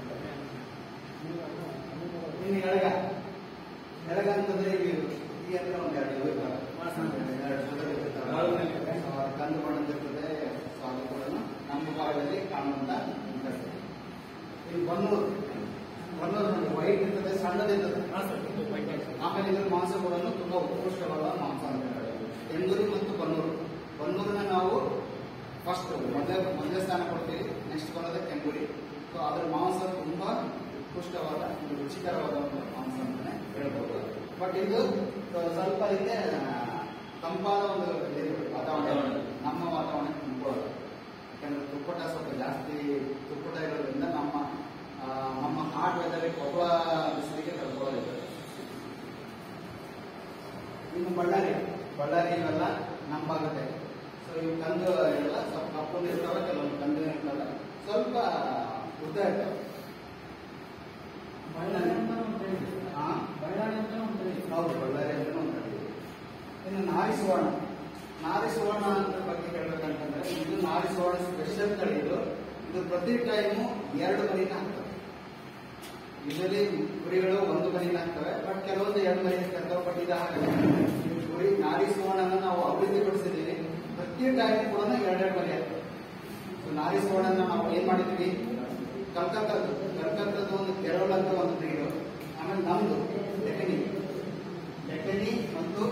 ಇನ್ನು ಎಳಗ ಎಳಗ ಅಂತಂದ್ರೆ ಈಗ ಈ ಹತ್ರ ಒಂದು ಎರಡು ಇವು ಇರ್ತಾವೆ. ಎರಡು ಜೊತೆ ಇರ್ತಾವೆ. ಸೊ, ಅದು ಕಂದು ಬಣ್ಣದಿರ್ತದೆ ಸೊ ಅದು ಕೂಡ ನಮ್ಮ ಭಾಗದಲ್ಲಿ ಕಾಣುವಂತ ಇರ್ತದೆ. ಇಲ್ಲಿ ಬನ್ನೂರು ಬನ್ನೂರು ನೋಡಿ ವೈಟ್ ಇರ್ತದೆ ಸಣ್ಣದಿರ್ತದೆ ಆಮೇಲೆ ಇದ್ರ ಮಾಂಸ ಕೂಡ ತುಂಬಾ ಉತ್ಕೃಷ್ಟವಾದ ಮಾಂಸ ಅಂತ ಹೇಳ್ತಾರೆ ಎಂದೂರು ಮತ್ತು ಬನ್ನೂರು ಬನ್ನೂರನ್ನ ನಾವು ಫಸ್ಟ್ ಮೊದಲೇ ಮೊದಲೇ ಸ್ಥಾನ ಕೊಡ್ತೀವಿ ನೆಕ್ಸ್ಟ್ ಬರೋದೇ ಕೆಂಗೂರಿ ಸೊ ಅದ್ರ ಮಾಂಸ ತುಂಬಾ ಉತ್ಕೃಷ್ಟವಾದ ಒಂದು ರುಚಿಕರವಾದ ಒಂದು ಮಾಂಸ ಅಂತಾನೆ ಹೇಳ್ಬೋದು ಬಟ್ ಇದು ಸ್ವಲ್ಪ ಇದೆ ತಂಪಾದ ಒಂದು ಇದು ವಾತಾವರಣ ನಮ್ಮ ವಾತಾವರಣ ತುಂಬಿಕೊಳ್ಳೋದು ಯಾಕಂದ್ರೆ ತುಪ್ಪಟ ಸ್ವಲ್ಪ ಜಾಸ್ತಿ ತುಪ್ಪಟ ಇರೋದ್ರಿಂದ ನಮ್ಮ ಆ, ನಮ್ಮ ಹಾಟ್ ವೆದರ್ ಕೊಪ್ಪಳ ಬಿಸಿಲಿಗೆ ತಡ್ಕೊಳ್ಳೋದಿಲ್ಲ ಇನ್ನು ಬಳ್ಳಾರಿ ಬಳ್ಳಾರಿ ಇವೆಲ್ಲ ನಮ್ಮ ಭಾಗತೆ ಸೊ ಇವು ಕಂದು ಎಲ್ಲ ಸ್ವಲ್ಪ ಕಪ್ಪು ಇರ್ತಾವೆ ಕೆಲವೊಂದು ಕಂದು ಇರ್ತಾವೆ ಸ್ವಲ್ಪ ಉದ್ದ ಇರ್ತಾವೆ ಹಾ? ಹೌದು ಬಳ್ಳಾರಿ ಅಂತ ಒಂದು ತಳಿ ಇದೆ. ಇನ್ನು ನಾರಿ ಸುವರ್ಣ ನಾರಿ ಸುವರ್ಣ ಅಂತ ಬಗ್ಗೆ ಹೇಳ್ಬೇಕಂತಂದ್ರೆ ಇದು ನಾರಿ ಸುವರ್ಣ ಸ್ಪೆಷಲ್ ತಳಿ ಇದು ಇದು ಪ್ರತಿ ಟೈಮು ಎರಡು ಮರಿನ ಹಾಕ್ತವೆ ಯೂಶಲಿ ಕುರಿಗಳು ಒಂದು ಮರಿನ ಹಾಕ್ತವೆ ಬಟ್ ಕೆಲವೊಂದು ಎರಡು ಮರಿ ಹಾಕ್ತವೆ ಬಟ್ ಇದು ಹಾಗಲ್ಲ ಈ ಕುರಿ ನಾರಿ ಸುವರ್ಣನ ನಾವು ಅಭಿವೃದ್ಧಿಪಡಿಸಿದ್ದೀವಿ ಪ್ರತಿ ಟೈಮ್ ಕೂಡ ಎರಡೆರಡು ಮರಿ ಹಾಕ್ತವೆ ಸೊ ನಾರಿ ಸುವರ್ಣನ ನಾವು ಏನ್ ಮಾಡಿದ್ವಿ ಕಲ್ಕತ್ತದ್ದು ಕಲ್ಕತ್ತದ್ದು ಒಂದು ಕೆರಳ ಅಂತ ಒಂದು ಬ್ರೀಡು ಆಮೇಲೆ ನಮ್ದು ಡೆಕನಿ ಡೆಕನಿ ಮತ್ತು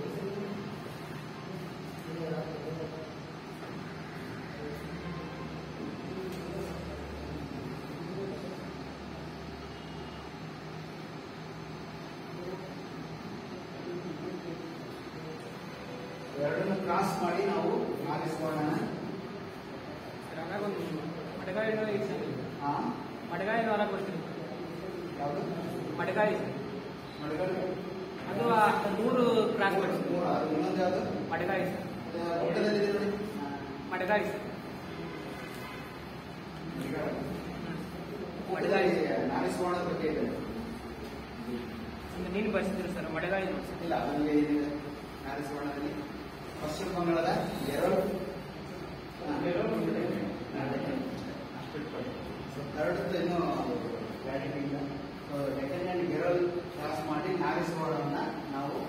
ಎರಡನ್ನು ಕ್ರಾಸ್ ಮಾಡಿ ನಾವು ನಾರಿ ಸುವರ್ಣನ ಒಂದು ಮಡಗಾಳಿನ ಹಾ ಮಡಗಾಯಿ ಹೊರ ಕೊಡ್ತೀನಿ ಯಾವುದು ಮಡಗಾಯಿ ಮಡಗಡೆ ಅದು ಆ ಮೂರು ಕ್ರಾಸ್ ಮಾಡಿ ಮೂರ ಅದು ಇನ್ನೊಂದು ಯಾವುದು ಮಡಗಾಯಿ ಅದು ಊಟದಲ್ಲಿದೆ ನೋಡಿ ಮಡಗಾಯಿ ಊಟದಲ್ಲಿ ನಾಳೆ ಸುವರ್ಣದ ಬಗ್ಗೆ ಇದೆ ಒಂದು ನೀನು ಬರ್ಸಿದ್ರು ಸರ್ ಮಡಗಾಯಿ ನೋಡ್ಸಿ ಇಲ್ಲ ಅದರಲ್ಲಿ ಏನಿದೆ ನಾಳೆ ಸುವರ್ಣದಲ್ಲಿ ಪಶ್ಚಿಮ ಬಂಗಾಳದ ಎರಡು ಥರ್ಡ್ ಇನ್ನೂ ಕ್ಲಾರಿಟಿ ಇಲ್ಲ ಡೆಕ್ಕನ್ ಆ್ಯಂಡ್ ಗೆರಲ್ ಕ್ರಾಸ್ ಮಾಡಿ ನಾಳೆ ಸುವರ್ಣವನ್ನ ನಾವು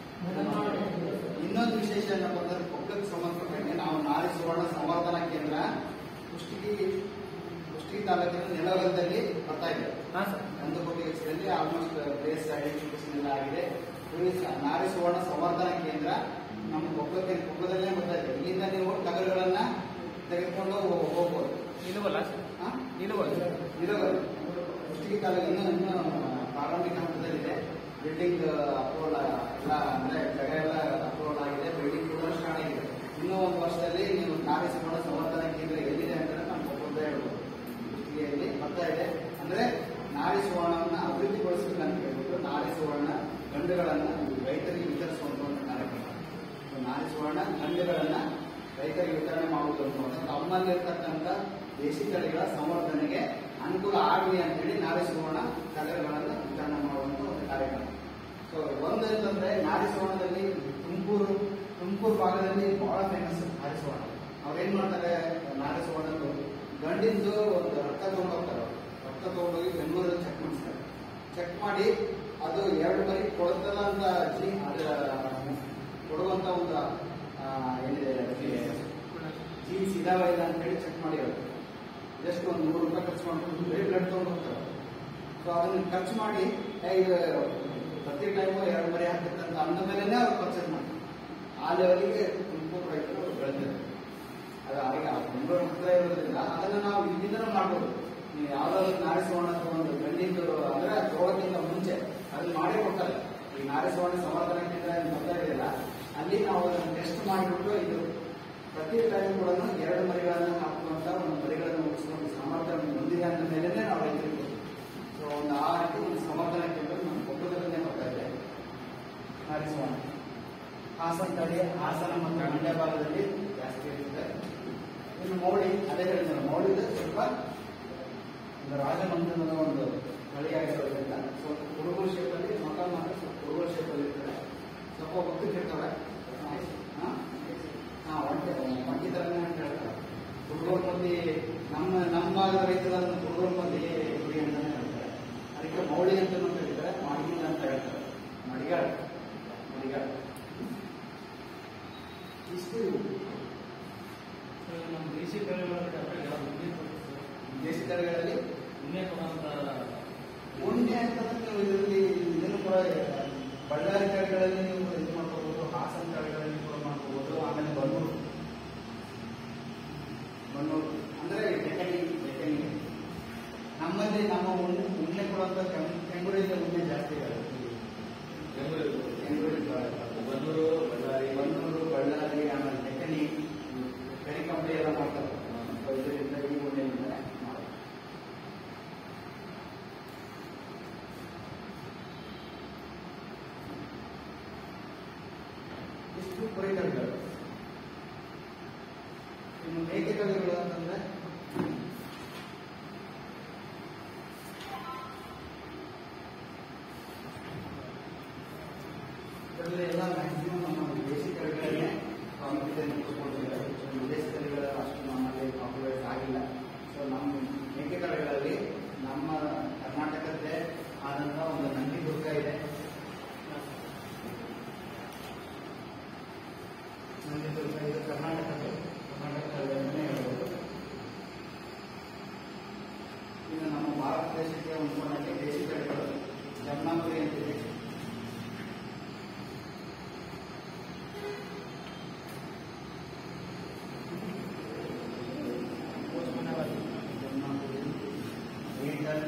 ಇನ್ನೊಂದು ವಿಶೇಷ ಏನಪ್ಪ ಅಂದ್ರೆ ಕೊಪ್ಪಳಕ್ಕೆ ಸಂಬಂಧಪಟ್ಟಂಗೆ ನಾವು ನಾಳೆ ಸುವರ್ಣ ಸಂವರ್ಧನಾ ಕೇಂದ್ರ ಕುಷ್ಟಗಿ ಕುಷ್ಟಗಿ ತಾಲೂಕಿನ ನೆಲವಲದಲ್ಲಿ ಬರ್ತಾ ಇದೆ ಹಾಂ ಸರ್ ಒಂದು ಕೋಟಿ ವೆಚ್ಚದಲ್ಲಿ ಆಲ್ಮೋಸ್ಟ್ ಪ್ಲೇಸ್ ಐಡೆಂಟಿಫಿಕೇಶನ್ ಎಲ್ಲ ಆಗಿದೆ ಟೂರಿಸ್ಟ್ ನಾರಿ ಸುವರ್ಣ ಸಂವರ್ಧನಾ ಕೇಂದ್ರ ನಮ್ಮ ಕೊಪ್ಪಳಕ್ಕೆ ಕೊಪ್ಪಳದಲ್ಲೇ ಬರ್ತಾ ಇದೆ ಇಲ್ಲಿಂದ ನೀವು ಟಗರುಗಳನ್ನ ತೆಗೆದುಕೊಂಡು ಹೋ- ಹೋಗ್ಬೋದು ನಿಲುವಲ್ಲ ಸರ್ ಹಾ? ನಿಲುವಲ್ಲ ಇರೋದು ಕುಷ್ಟಗಿ ತಾಲೂಕು ಇನ್ನೂ ಇನ್ನೂ ಪ್ರಾರಂಭಿಕ ಹಂತದಲ್ಲಿದೆ ಬಿಲ್ಡಿಂಗ್ ಅಪ್ರೂವಲ್ ಎಲ್ಲ ಅಂದ್ರೆ ಜಾಗ ಎಲ್ಲ ಅಪ್ರೂವಲ್ ಆಗಿದೆ ಬಿಲ್ಡಿಂಗ್ ಕೂಡ ಸ್ಟಾರ್ಟ್ ಆಗಿದೆ ಇನ್ನೂ ಒಂದು ವರ್ಷದಲ್ಲಿ ನೀವು ನಾರಿ ಸುವರ್ಣ ಸಂವರ್ಧನಾ ಕೇಂದ್ರ ಎಲ್ಲಿದೆ ಅಂತ ನಾನು ಕೊಪ್ಪಳದ ಹೇಳ್ಬೋದು ಕುಷ್ಟಗಿಯಲ್ಲಿ ಬರ್ತಾ ಇದೆ ಅಂದ್ರೆ ನಾರಿ ಸುವರ್ಣವನ್ನ ಅಭಿವೃದ್ಧಿಗೊಳಿಸಬೇಕು ಅಂತ ಹೇಳ್ಬಿಟ್ಟು ನಾರಿ ಸುವರ್ಣ ಗಂಡುಗಳನ್ನ ರೈತರಿಗೆ ವಿತರಿಸುವಂತ ಒಂದು ಕಾರ್ಯಕ್ರಮ ಸೊ ನಾರಿ ಸುವರ್ಣ ಗಂಡುಗಳನ್ನ ರೈತರಿಗೆ ವಿತರಣೆ ಮಾಡುವುದು ಅನ್ನೋದು ತಮ್ಮಲ್ಲಿರ್ತಕ್ಕಂಥ ದೇಶಿ ತಳಿಗಳ ಸಂವರ್ಧನೆಗೆ ಅನುಕೂಲ ಆಗಲಿ ಅಂತೇಳಿ ನಾರಿ ಸುವರ್ಣ ಕಲೆಗಳನ್ನು ವಿತರಣೆ ಮಾಡುವಂತ ಒಂದು ಕಾರ್ಯಕ್ರಮ ಸೊ ಒಂದು ಅಂತಂದ್ರೆ ನಾರಿ ಸುವರ್ಣದಲ್ಲಿ ತುಮಕೂರು ತುಮಕೂರು ಭಾಗದಲ್ಲಿ ಬಹಳ ಫೇಮಸ್ ನಾರಿ ಸುವರ್ಣ ಅವ್ರೇನ್ ಮಾಡ್ತಾರೆ ನಾರಿ ಸುವರ್ಣದ್ದು ಗಂಡಿಂದು ಒಂದು ರಕ್ತ ತಗೊಂಡು ಹೋಗ್ತಾರೆ ಅವ್ರು. ರಕ್ತ ತಗೊಂಡೋಗಿ ಬೆಂಗಳೂರಲ್ಲಿ ಚೆಕ್ ಮಾಡಿಸ್ತಾರೆ ಚೆಕ್ ಮಾಡಿ ಅದು ಎರಡು ಮರಿ ಕೊಡ್ತದ ಅಂತ ಜಿ ಅದರ ಕೊಡುವಂತ ಒಂದು ಆ, ಏನಿದೆ ಜೀನ್ಸ್ ಇದಾವ ಇಲ್ಲ ಅಂತ ಹೇಳಿ ಚೆಕ್ ಮಾಡಿರೋದು ಜಸ್ಟ್ ಒಂದು ನೂರು ರೂಪಾಯಿ ಖರ್ಚು ಮಾಡ್ಕೊಂಡು ಬರೀ ಬ್ಲಡ್ ತಗೊಂಡು ಹೋಗ್ತಾರೆ ಸೊ ಅದನ್ನ ಖರ್ಚು ಮಾಡಿ ಏ, ಇದು ಪ್ರತಿ ಟೈಮು ಎರಡು ಮರಿ ಹಾಕ್ತಿರ್ತಂತ ಅಂದ ಮೇಲೆನೆ ಅವ್ರು ಪರ್ಚೇಸ್ ಮಾಡ್ತಾರೆ ಆ ಲೆವೆಲ್ಗೆ ತುಮಕೂರು ರೈತರು ಬೆಳೆದಿದ್ದಾರೆ ಅದು ಈಗ ಬೆಂಗಳೂರು ಹತ್ರ ಇರೋದ್ರಿಂದ ಅದನ್ನ ನಾವು ಇಲ್ಲಿಂದನೂ ಮಾಡ್ಬೋದು ನೀವು ಯಾವ್ದಾದ್ರು ನಾರಿ ಸುವರ್ಣ ತಗೊಂಡು ಗಂಡಿದ್ದು ಅಂದ್ರೆ ತಗೊಳ್ಳೋಕ್ಕಿಂತ ಮುಂಚೆ ಅದನ್ನ ಮಾಡೇ ಕೊಡ್ತಾರೆ ಈ ನಾರಿ ಸುವರ್ಣ ಸಂವರ್ಧನಾ ಕೇಂದ್ರ ಏನ್ ಬರ್ತಾ ಇದೆಯಲ್ಲ ಅಲ್ಲಿ ನಾವು ಅದನ್ನ ಟೆಸ್ಟ್ ಮಾಡಿಬಿಟ್ಟು ಇದು ಪ್ರತಿ ಟೈಮ್ ಕೂಡ ಎರಡು ಮರಿಗಳನ್ನು ಹಾಕುವಂತ ಒಂದು ಮರಿಗಳನ್ನು ಉಳಿಸುವಂತ ಸಾಮರ್ಥ್ಯ ಹೊಂದಿದೆ ಅಂದ ಮೇಲೆನೆ ನಾವು ರೈತರಿಗೆ ಕೊಡ್ತೀವಿ. ಸೊ ಒಂದು ಆ ರೀತಿ ಒಂದು ಸಂವರ್ಧನಾ ಕೇಂದ್ರ ನಮ್ಮ ಕೊಪ್ಪಳದಲ್ಲೇ ಬರ್ತಾ ಇದೆ ನಾರಿ ಸುವರ್ಣ ಹಾಸನ ತಳಿ ಹಾಸನ ಮತ್ತು ಮಂಡ್ಯ ಭಾಗದಲ್ಲಿ ಜಾಸ್ತಿ ಇರ್ತದೆ ಇನ್ನು ಮೌಳಿ ಅದೇ ಹೇಳಿದ್ರೆ ಮೌಳಿದ ಸ್ವಲ್ಪ ಒಂದು ರಾಜಮಂದಿರದ ಒಂದು ತಳಿಯಾಗಿರೋದ್ರಿಂದ ಸ್ವಲ್ಪ ಕುರುಗುರು ಶೇಪಲ್ಲಿ ಮಕ ಮಾತ್ರ ಸ್ವಲ್ಪ ಕುರುಗುರು ಶೇಪಲ್ಲಿ ಇರ್ತದೆ ಸ್ವಲ್ಪ ಒತ್ತಿಟ್ಟಿರ್ತವೆ ಹಾ ಹಾ ಒಂಟೆ ಒಂಟಿ ಥರನೇ ಅಂತ ಹೇಳ್ತಾರೆ ಕುರುಗೋರ್ ಮಂದಿ ನಮ್ಮ ನಮ್ಮ ಭಾಗದ ರೈತರನ್ನು ಕುರುಗೋರ್ ಮಂದಿ ಕುರಿ ಅಂತಾನೆ ಹೇಳ್ತಾರೆ ಅದಕ್ಕೆ ಮೌಳಿ ಅಂತ ಹೇಳ್ತಾರೆ ಮಡಿಗಿಲ್ ಅಂತ ಹೇಳ್ತಾರೆ ಮಡಿಗಾಳ ಮಡಿಗಾಳ ಇಷ್ಟು ಇವು. ನಮ್ಮ ದೇಶಿ ತಳಿಗಳಲ್ಲಿ ದೇಶಿ ತಳಿಗಳಲ್ಲಿ ಉಣ್ಣೆ ಕೊಡುವಂತ ಉಣ್ಣೆ ಅಂತಂದ್ರೆ ನೀವು ಇದರಲ್ಲಿ ಇದನ್ನು ಕೂಡ ಬಳ್ಳಾರಿ ತಳಿಗಳಲ್ಲಿ ನೀವು ಇದು ಮಾಡ್ಕೋಬಹುದು ಹಾಸನ ತಳಿಗಳಲ್ಲಿ ಕೂಡ ಮಾಡ್ಕೋಬಹುದು ಆಮೇಲೆ ಬನ್ನೂರು ಬನ್ನೂರು ಅಂದ್ರೆ ಡೆಕನಿ ಡೆಕನಿ ನಮ್ಮಲ್ಲಿ ನಮ್ಮ ಉಣ್ಣೆ ಉಣ್ಣೆ ಕೊಡುವಂತ ಕೆಂಗುಳಿಗೆ ಉಣ್ಣೆ ಜಾಸ್ತಿ ಇರುತ್ತೆ ಕೆಂಗುಳಿ ಬನ್ನೂರು ಬಳ್ಳಾರಿ ಬನ್ನೂರು ಬಳ್ಳಾರಿ ಆಮೇಲೆ ಡೆಕನಿ ಕರಿಕಂಬಳಿ ಎಲ್ಲ ಮಾಡ್ತಾರೆ ಸೊ ಇದರಿಂದ ಈ ಉಣ್ಣೆಯಿಂದ ಮಾಡ್ತಾರೆ ಇಷ್ಟು ಕುರಿ ತಳಿಗಳು ಇನ್ನು ಮೇಕೆ ತಳಿಗಳು ಅಂತಂದ್ರೆ ಇದರಲ್ಲಿ ಎಲ್ಲ ಮ್ಯಾಕ್ಸಿಮಮ್ ನಮ್ಮ ದೇಶಿ ತಳಿಗಳನ್ನೇ ಪ್ರಾಮುಖ್ಯತೆಯನ್ನು ಕೊಟ್ಕೊಂಡಿದ್ದಾರೆ ಸೊ ವಿದೇಶಿ ತಳಿಗಳ ಅಷ್ಟು ನಮ್ಮಲ್ಲಿ ಪಾಪ್ಯುಲರ್ ಆಗಿಲ್ಲ ಸೊ ನಮ್ಮ ಮೇಕೆ ತಳಿಗಳಲ್ಲಿ ನಮ್ಮ ಕರ್ನಾಟಕದ್ದೇ ಆದಂತಹ ಒಂದು ನಂದಿ ದುರ್ಗ ಇದೆ ನಂದಿ ದುರ್ಗ ಇದು ಕರ್ನಾಟಕದ ಕರ್ನಾಟಕದಲ್ಲೇ ಹೇಳ್ಬೋದು ಇನ್ನು ನಮ್ಮ ಭಾರತ ದೇಶಕ್ಕೆ ಹೊಂದ್ಕೊಂಡಂತೆ ದೇಶಿ ತಳಿಗಳು ಜಮ್ನಾಪುರಿ ಅಂತಿದೆ ಜಮ್ನಾಪುರಿ ಬೀದರ್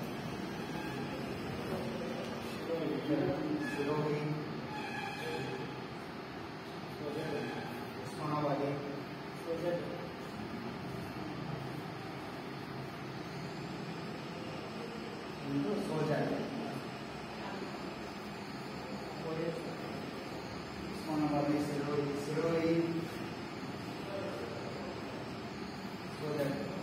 ಸಿರೋಹಿ ಉಸ್ಮಾನಾಬಾದಿ ಒಂದು ಸೋಜಾ ಉಸ್ಮಾನಾಬಾದಿ ಸಿರೋಯಿ ಸಿರೋಯಿ ಸೋಜಾ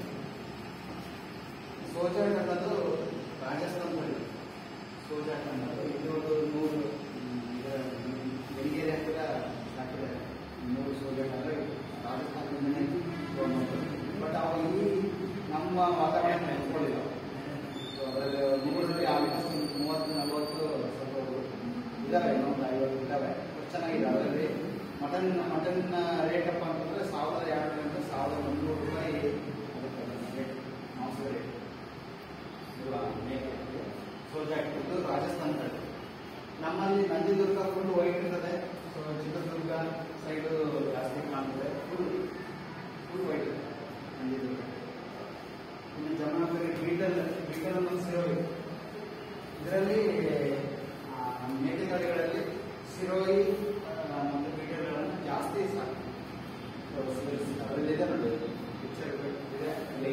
ಸೋಜಾ ಅನ್ನೋದು ರಾಜಸ್ಥಾನದಲ್ಲಿ ಸೋಜಾ ಅನ್ನೋದು ಇದು ಒಂದು ನೂರು ಬೆಳಗೇರಿ ಹತ್ತಿರ ಹಾಕಿದ್ದಾರೆ ನೂರು ಸೋಜಾ ಅಂದರೆ ರಾಜಸ್ಥಾನದಿಂದನೇ ಬಟ್ ಅವು ಇಲ್ಲಿ ನಮ್ಮ ವಾತಾವರಣ ನೆನೆಸ್ಕೊಳ್ಳಿಲ್ಲ ಅದರಲ್ಲಿ ನೂರಲ್ಲಿ ಆಲ್ಮೋಸ್ಟ್ ಒಂದು ಮೂವತ್ತು ನಲವತ್ತು ಸ್ವಲ್ಪ ಇದ್ದಾವೆ ಇನ್ನೊಂದು ಐವತ್ತು ಇದ್ದಾವೆ ಅಷ್ಟು ಚೆನ್ನಾಗಿದೆ ಅದರಲ್ಲಿ ಮಟನ್ ಮಟನ್ ರೇಟ್ ಅಪ್ಪ ಅಂತಂದರೆ ಸಾವಿರದ ಎರಡರಿಂದ ಸಾವಿರದ ಮುನ್ನೂರು ರೂಪಾಯಿ ಅದಕ್ಕೆ ರೇಟ್ ಮಾಂಸ ರೇಟ್ ಇದು ಮೇಕೆ ಸೋಜಾ ಇದು ರಾಜಸ್ಥಾನದಲ್ಲಿ ನಮ್ಮಲ್ಲಿ ನಂದಿದುರ್ಗ ಫುಲ್ ವೈಟ್ ಇರ್ತದೆ ಸೊ ಚಿತ್ರದುರ್ಗ ಸೈಡು ಜಾಸ್ತಿ ಕಾಣ್ತದೆ ಫುಲ್ ಫುಲ್ ವೈಟ್ ನಂದಿದುರ್ಗ ಇನ್ನು ಜಮನಾಪುರಿ ಬೀಟಲ್ ಬೀಟಲ್ ಅನ್ನೋ ಸಿರೋಯಿ ಇದರಲ್ಲಿ ಆ, ಮೇಕೆಗಾಡಿಗಳಲ್ಲಿ ಸಿರೋಯಿ ಆ, ಮತ್ತು ಬೀಟಲ್ಗಳನ್ನು ಜಾಸ್ತಿ ಸಾಕು ಅದರಲ್ಲಿ ಇದೆ ನೋಡಿ ಪಿಕ್ಚರ್ ಇದೆ ಅಲ್ಲಿ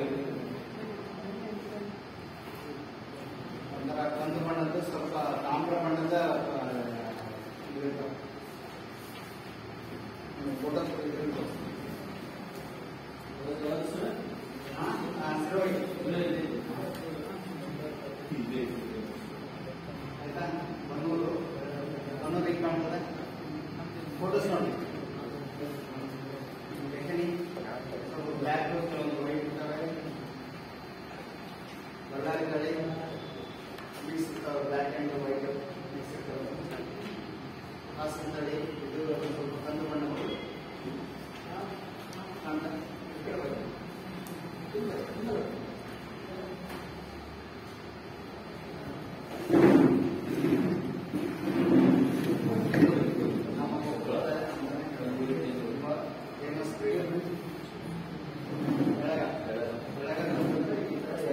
ಒಂಥರ ಕಂದು ಬಣ್ಣದ್ದು ಸ್ವಲ್ಪ ತಾಮ್ರ ಬಣ್ಣದ ಆ, ಇದು ಇರ್ತವೆ. ಒಂದು ಫೋಟೋ ಇದ್ರಲ್ಲಿ ಹಾ? ಆ, ಸಿರೋಯಿ ಆಯ್ತಾ ಬನ್ನೂರು ಬನ್ನೂರು ಹೇಗೆ ಕಾಣ್ತದೆ ಫೋಟೋಸ್ ನೋಡಿ ಡೆಕ್ಕನಿ ಸ್ವಲ್ಪ ಬ್ಲ್ಯಾಕ್ ಕೆಲವೊಂದು ವೈಟ್ ಇರ್ತವೆ ಬಳ್ಳಾರಿ ತಳಿ ಮಿಕ್ಸ್ ಇರ್ತಾವೆ ಬ್ಲ್ಯಾಕ್ ಆ್ಯಂಡ್ ವೈಟ್ ಮಿಕ್ಸ್ ಇರ್ತವೆ ಹಾಸನ ತಳಿ ಇದು ಒಂದು ಸ್ವಲ್ಪ ಕಂದು ಬಣ್ಣ ಬರುತ್ತೆ. ಅಂತ ಈ ಕಡೆ ಬರುತ್ತೆ. ಇಲ್ಲ, ಇಲ್ಲ ಬರುತ್ತೆ. ನಮ್ಮ ಕೊಪ್ಪಳದ ತುಂಬಾ ಫೇಮಸ್ ಬೆಳಗ ಬೆಳಗ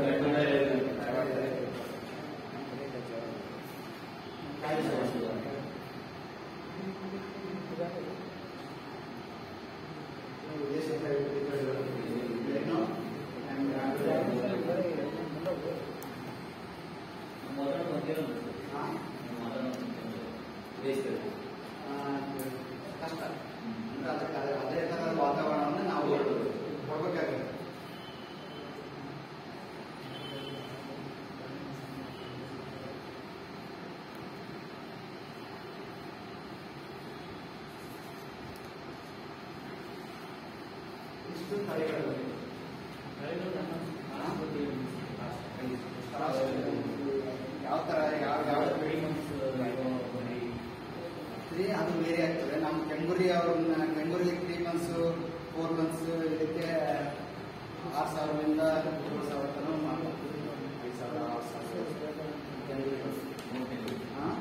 ಕಷ್ಟ ಅಂದ್ರೆ ಅದಕ್ಕೆ ಅದೇ ಅದೇ ಥರದ ವಾತಾವರಣವನ್ನು ನಾವು ಕೊಡ್ಬೇಕಾಗುತ್ತೆ ಇಷ್ಟು ತಳಿಗಳು ಯಾವ ಥರ ಯಾವ ಯಾವ ತ್ರೀ ಅದು ಬೇರೆ ಆಗ್ತದೆ ನಮ್ಮ ಕೆಂಗುರಿ ಅವ್ರನ್ನ ಕೆಂಗುರಿ ತ್ರೀ ಮಂತ್ಸ್ ಫೋರ್ ಮಂತ್ಸ್ ಇದಕ್ಕೆ ಆರು ಸಾವಿರದಿಂದ ಏಳು ಸಾವಿರ ತನಕ ಮಾಡ್ಬೋದು ಐದು ಸಾವಿರ ಆರು ಸಾವಿರ ಕೆಂಗುರಿ ಹಾಂ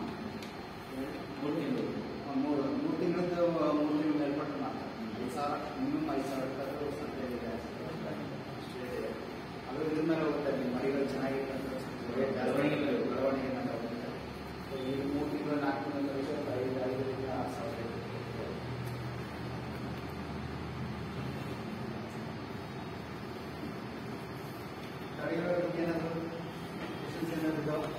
ಮೂರು ಮೂರು ತಿಂಗಳದ್ದು ಮೂರು ತಿಂಗಳು ಮೇಲ್ಪಟ್ಟು ಮಾಡ್ತಾರೆ ಐದು ಸಾವಿರ ಮಿನಿಮಮ್ ಐದು ಸಾವಿರ ತನಕ ಸಂತೆಯಲ್ಲಿ ಅಷ್ಟೇ ಅದು ಇದ್ರ ಮೇಲೆ ಹೋಗುತ್ತೆ ನಿಮ್ಮ ಮರಿಗಳು ಚೆನ್ನಾಗಿರ್ತದೆ ಬೆಳವಣಿಗೆ ಮೇಲೆ ಬೆಳವಣಿಗೆ ಮೇಲೆ ಹೋಗುತ್ತೆ ಸೊ ಈಗ ಮೂರು ತಿಂಗಳು ನಾಲ್ಕು ತಿಂಗಳು ಐದು ಐದರಿಂದ ಆರು ಸಾವಿರ ಇರುತ್ತೆ. ತಳಿಗಳ ಬಗ್ಗೆ ಏನಾದರೂ ಕ್ವಶನ್ಸ್ ಏನಾದ್ರು ಇದಾವಾ?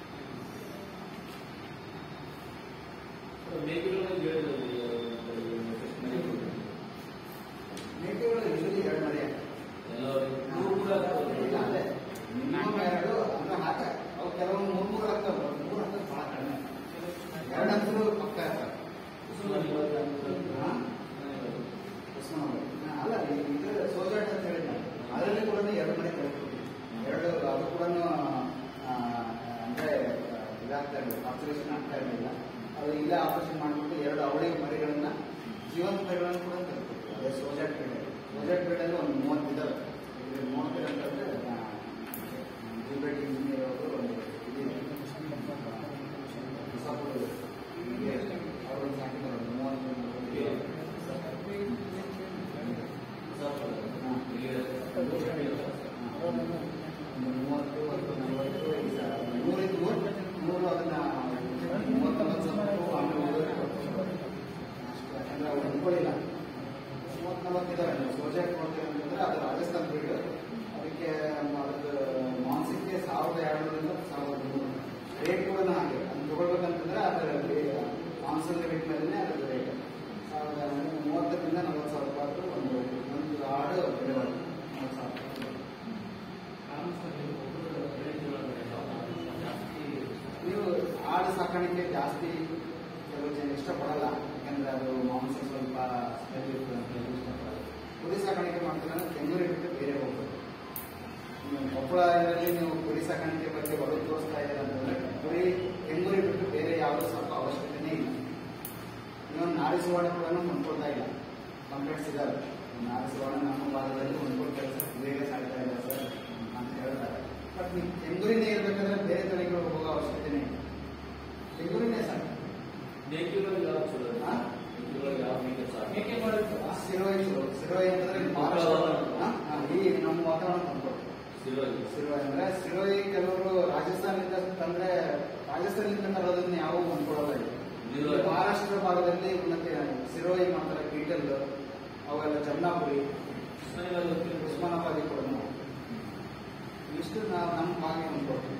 ಮೇಕೆಗಳು ಯೂಶಲಿ ಎರಡು ಮರಿ ಆಗ್ತವೆ. ಇಲ್ಲ, ಅದೇ. ಮಿನಿಮಮ್ ಎರಡು ಅಂದ್ರೆ ಹಾಕ ಅವು ಕೆಲವೊಂದು ಮೂರು ಮೂರು ಆಗ್ತವೆ ಮೂರು ಆಗ್ತವೆ ಭಾಳ ಕಡಿಮೆ ಎರಡು ಅಂತೂ ಪಕ್ಕ ಇರ್ತವೆ ಹಾ? ಉಸ್ಮಾನಾಬಾದ್. ಹಾ, ಅಲ್ಲ ಈ- ಇದು ಸೋಜಾಟ್ ಅಂತ ಹೇಳಿದ್ನ ಅದರಲ್ಲಿ ಕೂಡ ಎರಡು ಮನೆ ಕಳ್ಕೊತೀವಿ ಎರಡು ಅದು ಕೂಡ ಅಂದ್ರೆ ಆ, ಇದಾಗ್ತಾ ಇರಲಿಲ್ಲ ಆಪರೇಷನ್ ಆಗ್ತಾ ಇರಲಿಲ್ಲ ಅದು ಇಲ್ಲೇ ಆಪರೇಷನ್ ಮಾಡಿಬಿಟ್ಟು ಎರಡು ಅವಳಿ ಮರಿಗಳನ್ನ ಜೀವಂತ ಮರಿಗಳನ್ನು ಕೂಡ ಕಳ್ಕೊತೀವಿ ಅದೇ ಸೋಜಾಟ್ ಬೇಡ ಸೋಜಾಟ್ ಬೇಡಲ್ಲಿ ಒಂದು ಮೂವತ್ತು ಇದಾವೆ ಇಲ್ಲಿ ಮೂವತ್ತು ಅಂತಂದ್ರೆ ಜಿಲ್ಬೆಟ್ ಇಂಜಿನಿಯರ್ ಅವರು ಒಂದು ಇದಿದೆ ಹೊಸಪುರ ಅವರು ಸಾಕಿದ್ದಾರೆ ಒಂದು ಮೂವತ್ತು ಒಂದು ಮೂವತ್ತು ಒಂದು ನಲವತ್ತು ನೂರಿಂದ ನೂರು ನೂರು ಅದನ್ನ ಮೂವತ್ತು ನಲವತ್ತು ಸಾವಿರ ಆಮೇಲೆ ಉಳಿದೋರಿಗೆ ಕೊಡ್ತಾರೆ. ಅಷ್ಟು ಯಾಕಂದ್ರೆ ಅವ್ರು ಅನ್ಕೊಳ್ಳಿಲ್ಲ ಮೂವತ್ತು ನಲವತ್ತು ಇದಾವೆ ನೀವು ಸೋಜಾಕ್ ನೋಡ್ತೀರ ಅಂತಂದ್ರೆ ಅದು ರಾಜಸ್ಥಾನ ಬಿಡು ಅದಕ್ಕೆ ನಮ್ಮ ರೇಟ್ ಕೂಡ ಹಾಗೆ ಅದನ್ನ ತಗೊಳ್ಬೇಕಂತಂದ್ರೆ ಅದರ ಮಾನ್ಸೂನ್ ರೇಟ್ ಮೇಲೆ ಅದ್ರ ರೇಟ್ ಸಾವಿರದ ಮೂವತ್ತರಿಂದ ನಲವತ್ತು ಸಾವಿರ ರೂಪಾಯಿ ಒಂದು ಒಂದು ಆಡು ಬೆಲೆ ಬರುತ್ತೆ ನಲವತ್ತು ಸಾವಿರ ರೂಪಾಯಿ. ನೀವು ಆಡು ಸಾಕಾಣಿಕೆ ಜಾಸ್ತಿ ಕೆಲವು ಜನ ಇಷ್ಟಪಡಲ್ಲ ಯಾಕಂದ್ರೆ ಅದು ಮಾಂಸ ಸ್ವಲ್ಪ ಸ್ಮೆಲ್ ಇರ್ತದೆ ಅಂತ ಹೇಳಿ ಇಷ್ಟಪಡಲ್ಲ ಕುರಿ ಸಾಕಾಣಿಕೆ ಮಾಡ್ತೀರಂದ್ರೆ ಬೆಂಗಳೂರು ಬಿಟ್ಟು ಬೇರೆ ಹೋಗ್ಬೋದು ನೀವು ಕೊಪ್ಪಳ ಇದರಲ್ಲಿ ನೀವು ಕುರಿ ಸಾಕಾಣಿಕೆ ಬಗ್ಗೆ ಒಳಗೆ ತೋರಿಸ್ತಾ ಇದ್ದೀರ ಅಂತಂದ್ರೆ ಕುರಿ ಬೆಂಗಳೂರು ಬಿಟ್ಟು ಬೇರೆ ಯಾವುದೂ ಸ್ವಲ್ಪ ಅವಶ್ಯಕತೆನೇ ಇಲ್ಲ ನೀವು ನಾಡಿ ಸುವರ್ಣ ಕೂಡ ಹೊಂದ್ಕೊಳ್ತಾ ಇಲ್ಲ ಕಂಪ್ಲೇಂಟ್ಸ್ ಇದಾವೆ ನಾಡಿ ಸುವರ್ಣ ನಮ್ಮ ಭಾಗದಲ್ಲಿ ಹೊಂದ್ಕೊಳ್ತಾ ಇಲ್ಲ ಬೇಗ ಸಾಯ್ತಾ ಇಲ್ಲ ಸರ್ ಅಂತ ಹೇಳ್ತಾರೆ ಬಟ್ ನೀವು ಬೆಂಗಳೂರಿನೇ ಇರಬೇಕಾದ್ರೆ ಬೇರೆ ತಳಿಗಳು ಹೋಗೋ ಅವಶ್ಯಕತೆನೇ ಇಲ್ಲ ಬೆಂಗಳೂರಿನೇ ಸಾಕು ಹಾ? ಮೇಕೆ ಮಾಡೋದು ಸಿರೋಯಿ ಚಲೋ. ಸಿರೋಯಿ ಅಂತಂದ್ರೆ ಮಹಾರಾಷ್ಟ್ರ ಹಾ? ಹಾ, ಈ ನಮ್ಮ ವಾತಾವರಣ ತಂದ್ಕೊಡ್ತೀವಿ ಸಿರೋಯಿ ಅಂದ್ರೆ ಸಿರೋಯಿ ಕೆಲವರು ರಾಜಸ್ಥಾನದಿಂದ ತಂದ್ರೆ ರಾಜಸ್ಥಾನದಿಂದ ತರೋದನ್ನ ಯಾವ ಹೊಂದ್ಕೊಳ್ಳಲ್ಲ ಇಲ್ಲಿ. ಇಲ್ಲಿ ಮಹಾರಾಷ್ಟ್ರ ಭಾಗದಲ್ಲಿ ಮತ್ತೆ ಸಿರೋಯಿ ಮಾಡ್ತಾರೆ ಬೀಟಲ್ ಅವೆಲ್ಲ ಜಮ್ನಾಪುರಿ ಉಸ್ಮಾನಾಬಾದಿ ಕೂಡ ನಾವು ಇಷ್ಟು ನಾವು ನಮ್ಮ ಭಾಗ ಹೊಂದ್ಕೊಡ್ತೀವಿ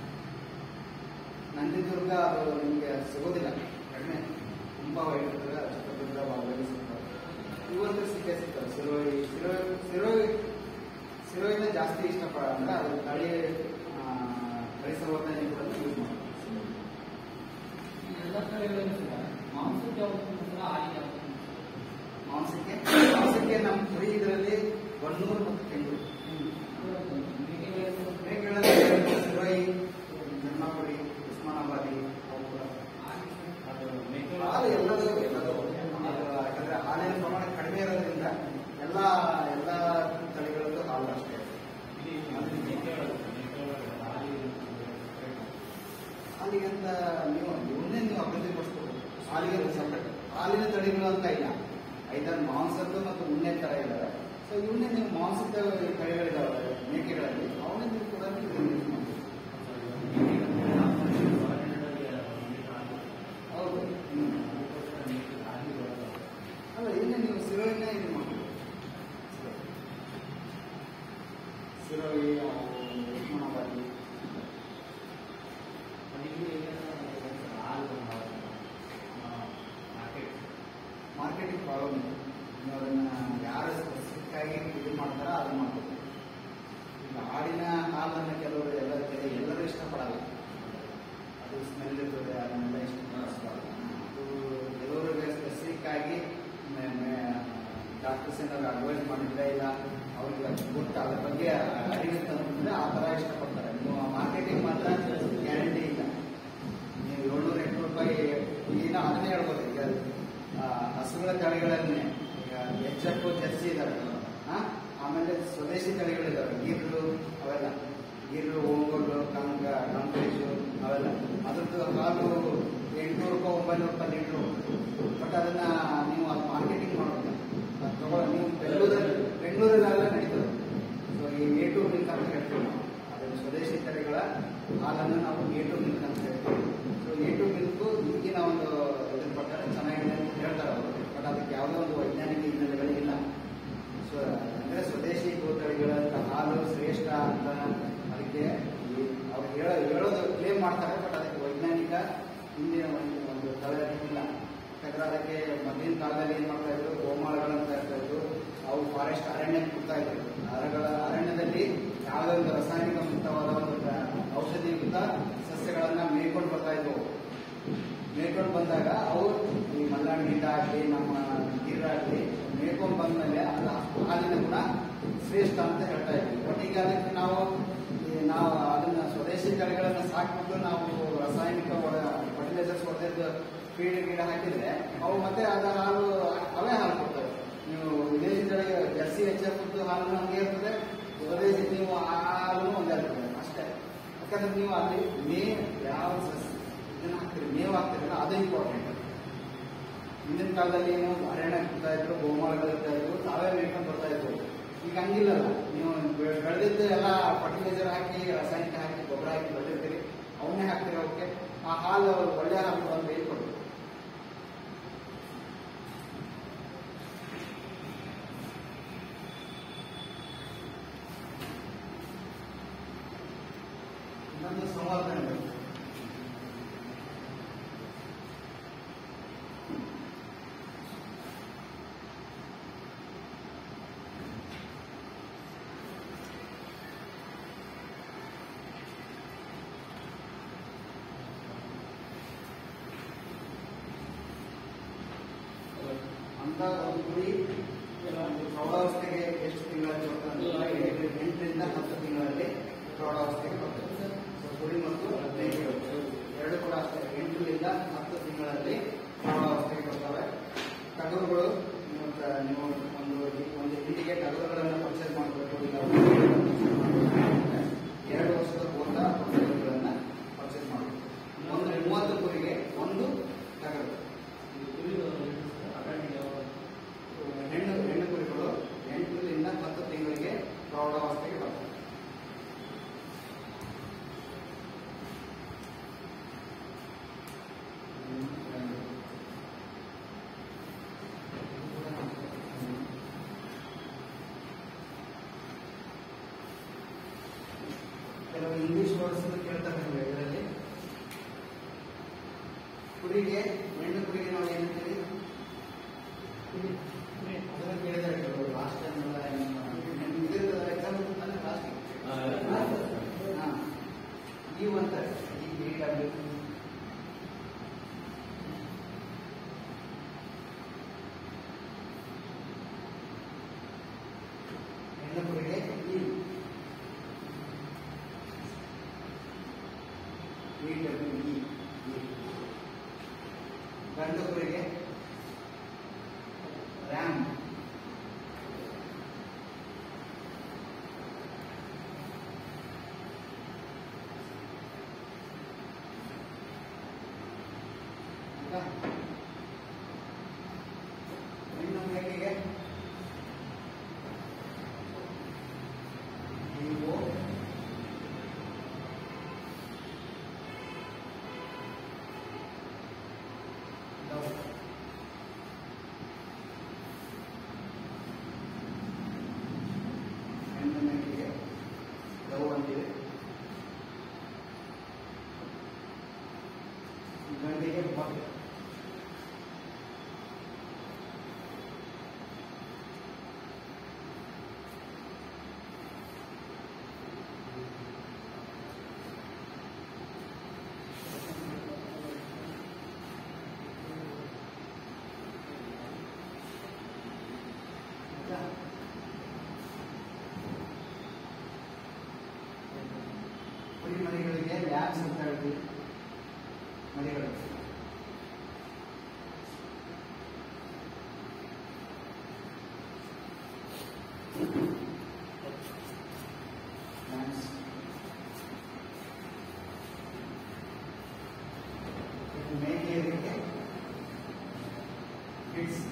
ನಂದಿದುರ್ಗ ಅದು ನಿಮಗೆ ಸಿಗೋದಿಲ್ಲ ಕಡಿಮೆ ತುಂಬಾ ವೈಟ್ ಇರ್ತದೆ ಚಿತ್ರದುರ್ಗ ಭಾಗದಲ್ಲಿ ಸಿಗ್ತವೆ ಇವಂದ್ರೆ ಸಿಕ್ಕೇ ಸಿಗ್ತವೆ ಸಿರೋಯಿ ಸಿರೋಯಿ ಸಿರೋಯಿ ಸಿರೋಯಿನ ಜಾಸ್ತಿ ಇಷ್ಟಪಡ ಅಂದ್ರೆ ಅದು ತಳಿ ಆ, ತಳಿ ಸಂವರ್ಧನೆ ಕೂಡ ಯೂಸ್ ಮಾಡ್ತಾರೆ ಎಲ್ಲ ತಳಿಗಳನ್ನು ಕೂಡ ಮಾಂಸಕ್ಕೆ ಯಾವುದು ಕೂಡ ಹಾಗೆ ಯಾವುದು ಮಾಂಸಕ್ಕೆ ಮಾಂಸಕ್ಕೆ ನಮ್ಮ ಕುರಿ ಇದರಲ್ಲಿ ಒನ್ನೂರು ಮತ್ತು ಕೆಂಗೂರು ಮೇಕೆಗಳಲ್ಲಿ ಸಿರೋಯಿ ಜನ್ಮಾಪುರಿ ಉಸ್ಮಾನಾಬಾದಿ ಅವು ಕೂಡ ಹಾಲು ಎಲ್ಲದೂ ಎಲ್ಲದೂ ಅದು ಯಾಕಂದ್ರೆ ಹಾಲಿನ ಪ್ರಮಾಣ ಕಡಿಮೆ ಇರೋದ್ರಿಂದ ಎಲ್ಲ ಎಲ್ಲ ತಳಿಗಳಲ್ಲೂ ಹಾಲು ಅಷ್ಟೇ ಹಾಲಿಗೆ ಅಂತ ನೀವು ಇವನ್ನೇ ನೀವು ಅಭಿವೃದ್ಧಿ ಪಡಿಸ್ಬೋದು ಹಾಲಿಗೆ ಒಂದು separate. ಹಾಲಿನ ತಳಿಗಳು ಅಂತ ಇಲ್ಲ ಐದಾರು ಮಾಂಸದ್ದು ಮತ್ತು ಉಣ್ಣೆ ತರ ಇದ್ದಾವೆ ಸೊ ಇವನ್ನೇ ನೀವು ಮಾಂಸದ ತಳಿಗಳಿದಾವೆ ಮೇಕೆಗಳಲ್ಲಿ ಅವನ್ನೇ ನೀವು ಕೂಡ ನೀವು use ಮಾಡ್ಬೋದು. ಹೌದು ಹ್ಮ್. ಅಲ್ಲ ಇನ್ನೇ ನೀವು ಸಿರೋಯಿನೇ ಇದು ಮಾಡ್ಬೋದು ಸಿರೋಯಿ ಅವು ಉಸ್ಮಾನಾಬಾದಿ ಮಾರ್ಕೆಟಿಂಗ್ ಪ್ರಾಬ್ಲಮ್ ಇದೆ ನೀವು ಅದನ್ನ ಯಾರು ಸ್ಪೆಸಿಫಿಕ್ ಆಗಿ ಇದು ಮಾಡ್ತಾರೋ ಅದು ಮಾಡ್ಬೇಕು ಈಗ ಆಡಿನ ಹಾಲನ್ನು ಕೆಲವರು ಎಲ್ಲ ಕೆಲ- ಎಲ್ಲರೂ ಇಷ್ಟಪಡಲ್ಲ ಅದು ಸ್ಮೆಲ್ ಇರ್ತದೆ ಅದನ್ನೆಲ್ಲ ಇಷ್ಟಪಡಿಸಬಾರ್ದು ಅದು ಕೆಲವರಿಗೆ ಸ್ಪೆಸಿಫಿಕ್ ಆಗಿ ಡಾಕ್ಟರ್ಸ್ ಏನಾದ್ರು ಅಡ್ವೈಸ್ ಮಾಡಿದ್ರೆ ಇಲ್ಲ ಅವ್ರಿಗೆ ಅದು ಗೊತ್ತು ಅದ್ರ ಬಗ್ಗೆ ಅರಿವಿತ್ತು ಅಂತಂದ್ರೆ ಆ ಥರ ಇಷ್ಟಪಡ್ತಾರೆ ನೀವು ಮಾರ್ಕೆಟಿಂಗ್ ಮಾತ್ರ ಗ್ಯಾರಂಟಿ ಇಲ್ಲ ನೀವು ಏಳ್ನೂರ ಎಂಟು ರೂಪಾಯಿ ಈಗ ಅದನ್ನೇ ಹೇಳ್ಬೋದು ಈಗ ಆ, ಹಸುಗಳ ತಳಿಗಳನ್ನೇ ಈಗ ಎಚ್ ಎಫ್ ಜರ್ಸಿ ಇದಾವೆ ಆ, ಆಮೇಲೆ ಸ್ವದೇಶಿ ತಳಿಗಳಿದಾವೆ ಗೀರ್ಲು ಅವೆಲ್ಲ ಗೀರ್ಲು ಓಂಗೋಲು ಕಂಗ ಕಂಕೇಶು ಅವೆಲ್ಲ ಅದ್ರದ್ದು ಹಾಲು ಎಂಟುನೂರು ರೂಪಾಯಿ ಒಂಬೈನೂರು ರೂಪಾಯಿ ಲೀಟ್ರು ಬಟ್ ಅದನ್ನ ನೀವು ಅದು ಮಾರ್ಕೆಟಿಂಗ್ ಮಾಡೋದು ಅದು ತಗೊಳ್ಳೋ ನೀವು ಬೆಂಗಳೂರಲ್ಲಿ ಬೆಂಗಳೂರಲ್ಲೆಲ್ಲ ನಡೀತದೆ ಸೊ ಈ ಎ ಟು ಮಿಲ್ಕ್ ಅಂತ ಹೇಳ್ತೀವಿ ನಾವು ಅದನ್ನು ಸ್ವದೇಶಿ ತಳಿಗಳ ಹಾಲನ್ನು ನಾವು ಎ ಟು ಮಿಲ್ಕ್ ಅಂತ ಹೇಳ್ತೀವಿ ಸೊ ಎ ಟು ಮಿಲ್ಕ್ ಈಗಿನ ಒಂದು ಇದ್ರ ಪ್ರಕಾರ ಚೆನ್ನಾಗಿದೆ ಅಂತ ಹೇಳ್ತಾರೆ ಅವರು ಬಟ್ ಅದಕ್ಕೆ ಯಾವುದೋ ಒಂದು ವೈಜ್ಞಾನಿಕ ಹಿನ್ನೆಲೆಗಳಿಲ್ಲ ಸೊ ಅಂದರೆ ಸ್ವದೇಶಿ ಗೋತಳಿಗಳ ಹಾಲು ಶ್ರೇಷ್ಠ ಅಂತ ಅದಕ್ಕೆ ಈ ಅವ್ರು ಹೇಳೋ ಹೇಳೋದು ಕ್ಲೇಮ್ ಮಾಡ್ತಾರೆ ಬಟ್ ಅದಕ್ಕೆ ವೈಜ್ಞಾನಿಕ ಹಿಂದಿನ ಒಂದು ಒಂದು ತಲೆ ಇಲ್ಲ ಯಾಕಂದ್ರೆ ಅದಕ್ಕೆ ಮೊದಲಿನ ಕಾಲದಲ್ಲಿ ಏನು ಮಾಡ್ತಾ ಇದ್ರು ಗೋಮಾಳಗಳಂತ ಇರ್ತಾ ಇದ್ರು ಅವು ಫಾರೆಸ್ಟ್ ಅರಣ್ಯಕ್ಕೆ ಬಿಡ್ತಾ ಇದ್ರು ಅರಗಳ ಅರಣ್ಯದಲ್ಲಿ ಯಾವುದೇ ಒಂದು ರಾಸಾಯನಿಕ ಮುಕ್ತವಾದ ಒಂದು ಪ್ರ- ಔಷಧಿಯುಕ್ತ ಸಸ್ಯಗಳನ್ನ ಮೇಯ್ಕೊಂಡು ಬರ್ತಾ ಇದ್ವು ಮೇಯ್ಕೊಂಡು ಬಂದಾಗ ಅವು ಈ ಮಲ್ನಾಡ್ ಗಿಡ ಆಗಲಿ ನಮ್ಮ ಗಿರ ಆಗಲಿ ಮೇಯ್ಕೊಂಡು ಬಂದ್ಮೇಲೆ ಅದು ಹಾಲಿನ ಗುಣ ಶ್ರೇಷ್ಠ ಅಂತ ಹೇಳ್ತಾ ಇದ್ವಿ ಬಟ್ ಈಗ ಅದಕ್ಕೆ ನಾವು ಈ ನಾವು ಅದನ್ನ ಸ್ವದೇಶಿ ತಳಿಗಳನ್ನ ಸಾಕ್ಬಿಟ್ಟು ನಾವು ರಾಸಾಯನಿಕ ಫರ್ಟಿಲೈಸರ್ಸ್ ಹೊಡೆದಿದ್ದು ಫೀಡ್ ಗಿಡ ಹಾಕಿದ್ರೆ ಅವು ಮತ್ತೆ ಅದ ಹಾಲು ಅವೇ ಹಾಲು ಕೊಡ್ತವೆ ನೀವು ವಿದೇಶಿ ತಳಿ ಜರ್ಸಿ ಎಚ್ ಎಫ್ ಹಾಲು ಹಂಗೆ ಇರ್ತದೆ ಸ್ವದೇಶಿ ನೀವು ಆ ಹಾಲು ಒಂದೇ ಇರ್ತದೆ ಅಷ್ಟೇ ಯಾಕಂದ್ರೆ ನೀವು ಅಲ್ಲಿ ಮೇವ್ ಯಾವ ಸಸ್ಯ ಇದನ್ನ ಹಾಕ್ತೀರಿ ಮೇವು ಹಾಕ್ತೀರಲ್ಲ ಅದು ಇಂಪಾರ್ಟೆಂಟ್ ಹಿಂದಿನ ಕಾಲದಲ್ಲಿ ಏನು ಅರಣ್ಯ ಇರ್ತಾ ಇದ್ರು ಗೋಮಾಳಗಳು ಇರ್ತಾ ಇದ್ರು ತಾವೇ ಮೇಯ್ಕೊಂಡು ಬರ್ತಾ ಇದ್ರು ಈಗ ಹಂಗಿಲ್ಲಲ್ಲ ನೀವು ಬೆ- ಬೆಳೆದಿದ್ದು ಎಲ್ಲ ಫರ್ಟಿಲೈಸರ್ ಹಾಕಿ ರಾಸಾಯನಿಕ ಹಾಕಿ ಗೊಬ್ಬರ ಹಾಕಿ ಬೆಳೆದಿರ್ತೀರಿ ಅವನ್ನೇ ಹಾಕ್ತೀರಿ ಅವಕ್ಕೆ ಆ ಹಾಲು ಒಳ್ಳೆ ಹಾಲು ಅಂತ ಹೇಳ್ಕೊಡ್ತೀವಿ ಇನ್ನೊಂದು ಸಂವರ್ಧನೆ ಬೇಕು ಅಂತ ಒಂದು ಕುರಿ ಒಂದು ಪ್ರೌಢಾವಸ್ಥೆಗೆ ಎಷ್ಟು ತಿಂಗಳಲ್ಲಿ ಬರ್ತದೆ ಎಂಟರಿಂದ ಹತ್ತು ತಿಂಗಳಲ್ಲಿ ಪ್ರೌಢಾವಸ್ಥೆಗೆ ಬರ್ತದೆ ಸೊ ಕುರಿ ಮತ್ತು ಮೇಕೆಗಳು ಎರಡು ಕೂಡ ಅಷ್ಟೇ ಎಂಟರಿಂದ ಹತ್ತು ತಿಂಗಳಲ್ಲಿ ಪ್ರೌಢಾವಸ್ಥೆಗೆ ಬರ್ತವೆ ಟಗರುಗಳು ನೀವು ತ- ನೀವು ಒಂದು ಒಂದು ಹಿಂಡಿಗೆ ಟಗರುಗಳನ್ನು ಪರ್ಚೇಸ್ ಮಾಡಬೇಕು ಇಲ್ಲ ಎರಡು ವರ್ಷದ ಹೋದ ಟಗರುಗಳನ್ನು ಪರ್ಚೇಸ್ ಮಾಡಬೇಕು ಒಂದು ಮೂವತ್ತು ಕುರಿಗೆ ಒಂದು ಟಗರು ಹೆಣ್ಣು ಹೆಣ್ಣು ಕುರಿಗಳು ಎಂಟರಿಂದ ಹತ್ತು ತಿಂಗಳಿಗೆ ಪ್ರೌಢಾವಸ್ಥೆಗೆ ಬರ್ತವೆ ಕೆಲವು ಇಂಗ್ಲಿಷ್ ವರ್ಡ್ಸ್ ಕೇಳ್ತಾರೆ ನಿಮ್ಗೆ ಇದರಲ್ಲಿ ಕುರಿಗೆ ಹೆಣ್ಣು ಕುರಿಗೆ ನಾವು ಏನು ಹೇಳ್ತೀವಿ ಅದನ್ನ ಕೇಳಿದ್ದಾರೆ ಕೆಲವರು ಲಾಸ್ಟ್ ಟೈಮ್ ಎಲ್ಲ ಎಕ್ಸಾಮ್ ಅಂದ್ರೆ ಲಾಸ್ಟ್ ಹಾ ಈ ಅಂತಾರೆ ಈ ಬಿ ಡಬ್ಲ್ಯೂ ಹೆಣ್ಣು ಕುರಿಗೆ ಈ ಬಿ ಡಬ್ಲ್ಯೂ ಇ ಗಂಡು ಕುರಿಗೆ ರ್ಯಾಮ್ ಆಯ್ತಾ? ಹೆಣ್ಣು ಮೇಕೆಗೆ ನೀವು ಡವ್ ಹೆಣ್ಣು ಮೇಕೆಗೆ ಡವ್ ಅಂತಿದೆ ಗಂಡಿಗೆ ಬಕ್ ಆಯ್ತಾ? ಕುರಿ ಮರಿಗಳಿಗೆ ಲ್ಯಾಬ್ಸ್ ಅಂತ ಹೇಳ್ತೀವಿ ಮರಿಗಳು ಲ್ಯಾಬ್ಸ್ ಮೇಕೆಯರಿಗೆ ಕಿಡ್ಸ್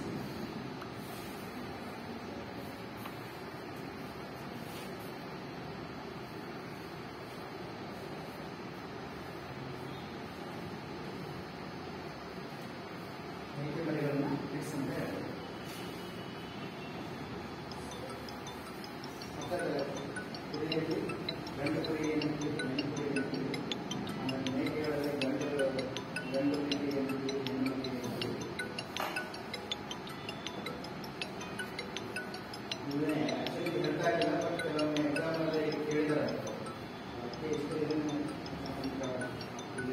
ಮೇಕೆ ಮರಿಗಳನ್ನ ಕಿಡ್ಸ್ ಅಂತ ಹೇಳ್ತಾರೆ ಮತ್ತೆ ಕುರಿಯಲ್ಲಿ ಗಂಡು ಕುರಿ ಏನಂತೀವಿ ಹೆಣ್ಣು ಕುರಿ ಏನಂತೀವಿ ಆಮೇಲೆ ಮೇಕೆಗಳಲ್ಲಿ ಗಂಡು ಗಂಡು ಮೇಕೆ ಏನಂತೀವಿ ಹೆಣ್ಣು ಮೇಕೆ ಏನಂತೀವಿ ಇವೇ ಆಕ್ಚುಲಿ ಹೇಳ್ತಾ ಇಲ್ಲ ಬಟ್ ಕೆಲವೊಮ್ಮೆ ಎಕ್ಸಾಮಲ್ಲಿ ಕೇಳಿದ್ದಾರೆ ಅದಕ್ಕೆ ಇಷ್ಟು ಇದನ್ನು ನಮ್ಗೆ ಇಲ್ಲಿ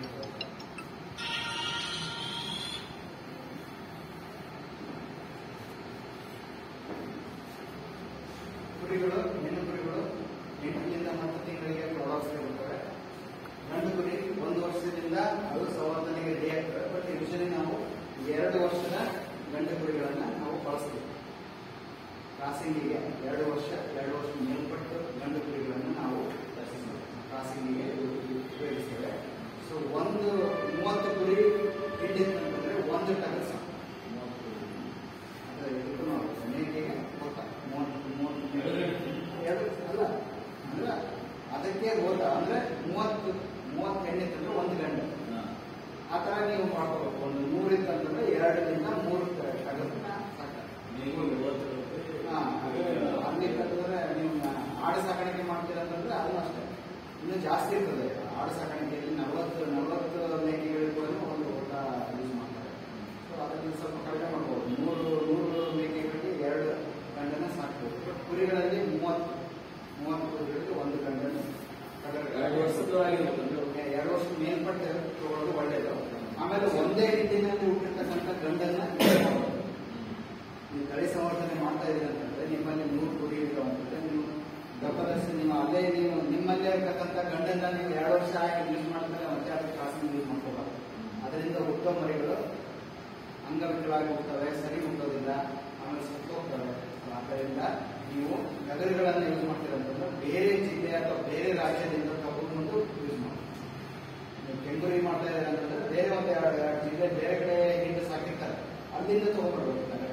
ಕುರಿಗಳು ಹೆಣ್ಣು ಕುರಿಗಳು ಎಂಟರಿಂದ ಹತ್ತು ತಿಂಗಳಿಗೆ ಪ್ರವಾಸಕ್ಕೆ ಬರ್ತವೆ ಗಂಡು ಕುರಿ ಒಂದು ವರ್ಷದಿಂದ ಅದು ಸಂವರ್ಧನೆಗೆ ರೆಡಿ ಆಗ್ತವೆ ಬಟ್ ಯೂಶಲಿ ನಾವು ಎರಡು ವರ್ಷದ ಗಂಡು ಕುರಿಗಳನ್ನ ನಾವು ಬಳಸ್ತೀವಿ ಕ್ರಾಸಿಂಗಿಗೆ ಎರಡು ವರ್ಷ ಎರಡು ವರ್ಷ ಮೇಲ್ಪಟ್ಟು ಗಂಡು ಕುರಿಗಳನ್ನು ನಾವು ಕ್ರಾಸಿಂಗಿಗೆ ಉಪಯೋಗಿಸ್ತೇವೆ ಸೊ ಒಂದು ಮೂವತ್ತು ಕುರಿ ಹಿಂಡಿತ್ತು ಅಂತಂದ್ರೆ ಒಂದು ಟಗರ್ ಸಾಕು ಅಂದ್ರೆ ಇದಕ್ಕೂ ನಾವು ಮೇಕೆಗೆ ಗೊತ್ತಾ ಮೂವತ್ತು ಮೂವತ್ತು ಎರಡು ಅಲ್ಲ ಅಂದ್ರೆ ಅದಕ್ಕೆ ಓದ ಅಂದ್ರೆ ಮೂವತ್ತು ಮೂವತ್ತು ಹೆಣ್ಣು ತಂದ್ರೆ ಒಂದು ಗಂಡು ಆ ತರ ನೀವು ಮಾಡ್ಕೋಬೇಕು ಒಂದು ನೂರಿತ್ತು ಅಂತಂದ್ರೆ ಎರಡರಿಂದ ಮೂರು ಟಗರ್ನ ಸಾಕು ಹಾ, ಅದು ಹಂಗಿತ್ತಂದ್ರೆ ನೀವು ಆಡು ಸಾಕಾಣಿಕೆ ಮಾಡ್ತೀರ ಅಂತಂದ್ರೆ ಅದು ಅಷ್ಟೇ ಇನ್ನು ಜಾಸ್ತಿ ಇರ್ತದೆ ಆಡು ಸಾಕಾಣಿಕೆಯಲ್ಲಿ ನಲವತ್ತು ನಲವತ್ತು ಮೇಕೆಗಳಿಗೂ ಒಂದು ಊಟ ಯೂಸ್ ಮಾಡ್ತಾರೆ ಸೊ ಅದನ್ನು ಸ್ವಲ್ಪ ಕಡಿಮೆ ಮಾಡ್ಬೋದು ನೂರು ನೂರು ಮೇಕೆಗಳಿಗೆ ಎರಡು ಗಂಡನ ಸಾಕ್ಬೋದು ಬಟ್ ಕುರಿಗಳಲ್ಲಿ ಮೂವತ್ತು ಮೂವತ್ತು ಕುರಿಗಳಿಗೆ ಒಂದು ಗಂಡನ ಎರಡು ವರ್ಷದ್ದು ಆಗಿರ್ಬೋದು. ಎರಡು ವರ್ಷ ಮೇಲ್ಪಟ್ಟೆ ತಗೊಳ್ಳೋದು ಒಳ್ಳೇದು ಆಮೇಲೆ ಒಂದೇ ರೀತಿಯಲ್ಲಿ ಹುಟ್ಟಿರ್ತಕ್ಕಂಥ ಗಂಡನ್ನ ನೀವು ತಳಿ ಸಂವರ್ಧನೆ ಮಾಡ್ತಾ ಇದ್ದೀರಿ ಅಂತಂದ್ರೆ ನಿಮ್ಮಲ್ಲಿ ನೂರು ಕುರಿ ಇರೋ ಅಂತಂದ್ರೆ ನೀವು ಡಬ್ಬದಷ್ಟು ನೀವು ಅಲ್ಲೇ ನೀವು ನಿಮ್ಮಲ್ಲೇ ಇರ್ತಕ್ಕಂಥ ಗಂಡನ್ನ ನೀವು ಎರಡು ವರ್ಷ ಆಗಿ ಯೂಸ್ ಮಾಡ್ತಾರೆ ಮತ್ತೆ ಅದು ಕ್ರಾಸಿಂಗ್ ಯೂಸ್ ಮಾಡ್ಕೋಬಾರ್ದು ಅದರಿಂದ ಹುಟ್ಟೋ ಮರಿಗಳು ಅಂಗವಿಕಲವಾಗಿ ಹೋಗ್ತವೆ ಸರಿ ಹುಟ್ಟೋದಿಲ್ಲ ಆಮೇಲೆ ಸುತ್ತ ಹೋಗ್ತವೆ ಆದ್ದರಿಂದ ನೀವು ನಗರಗಳನ್ನು ಯೂಸ್ ಮಾಡ್ತೀರಂತಂದ್ರೆ ಬೇರೆ ಜಿಲ್ಲೆ ಅಥವಾ ಬೇರೆ ರಾಜ್ಯದಿಂದ ತಗೊಂಡು ಯೂಸ್ ಮಾಡಿ ನೀವು ಕೆಂಗುರಿ ಮಾಡ್ತಾ ಇದ್ದಾರೆ ಅಂತಂದ್ರೆ ಬೇರೆ ಒಂದು ಎರಡು ಎರಡು ಜಿಲ್ಲೆ ಬೇರೆ ಕಡೆ ಹಿಂದೆ ಸಾಕಿರ್ತಾರೆ ಅಲ್ಲಿಂದ ತಗೊಂಡ್ಬರ್ಬೇಕು ನಗರ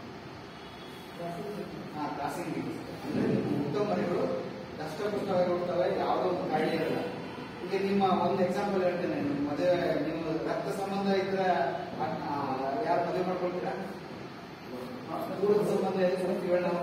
ಹಾ ಕ್ರಾಸಿಂಗ್ ಬೀಜ ಅಂದ್ರೆ ನಿಮ್ಮ ಹುಟ್ಟೋ ಮರಿಗಳು ದಷ್ಟಪುಷ್ಟವಾಗಿ ಹೋಗ್ತವೆ ಯಾವುದೋ ಒಂದು ಕಾಯಿಲೆ ಇರಲ್ಲ ಈಗ ನಿಮ್ಮ ಒಂದು ಎಕ್ಸಾಂಪಲ್ ಹೇಳ್ತೇನೆ ನಿಮ್ಮ ಮದುವೆ ನೀವು ರಕ್ತ ಸಂಬಂಧ ಇದ್ರೆ ಅ- ಆ, ಯಾರು ಮದುವೆ ಮಾಡ್ಕೊಳ್ತೀರಾ ದೂರದ ಸಂಬಂಧ ಎಲ್ಲಿ ಹೋಗ್ತೀವಿ ನಾವು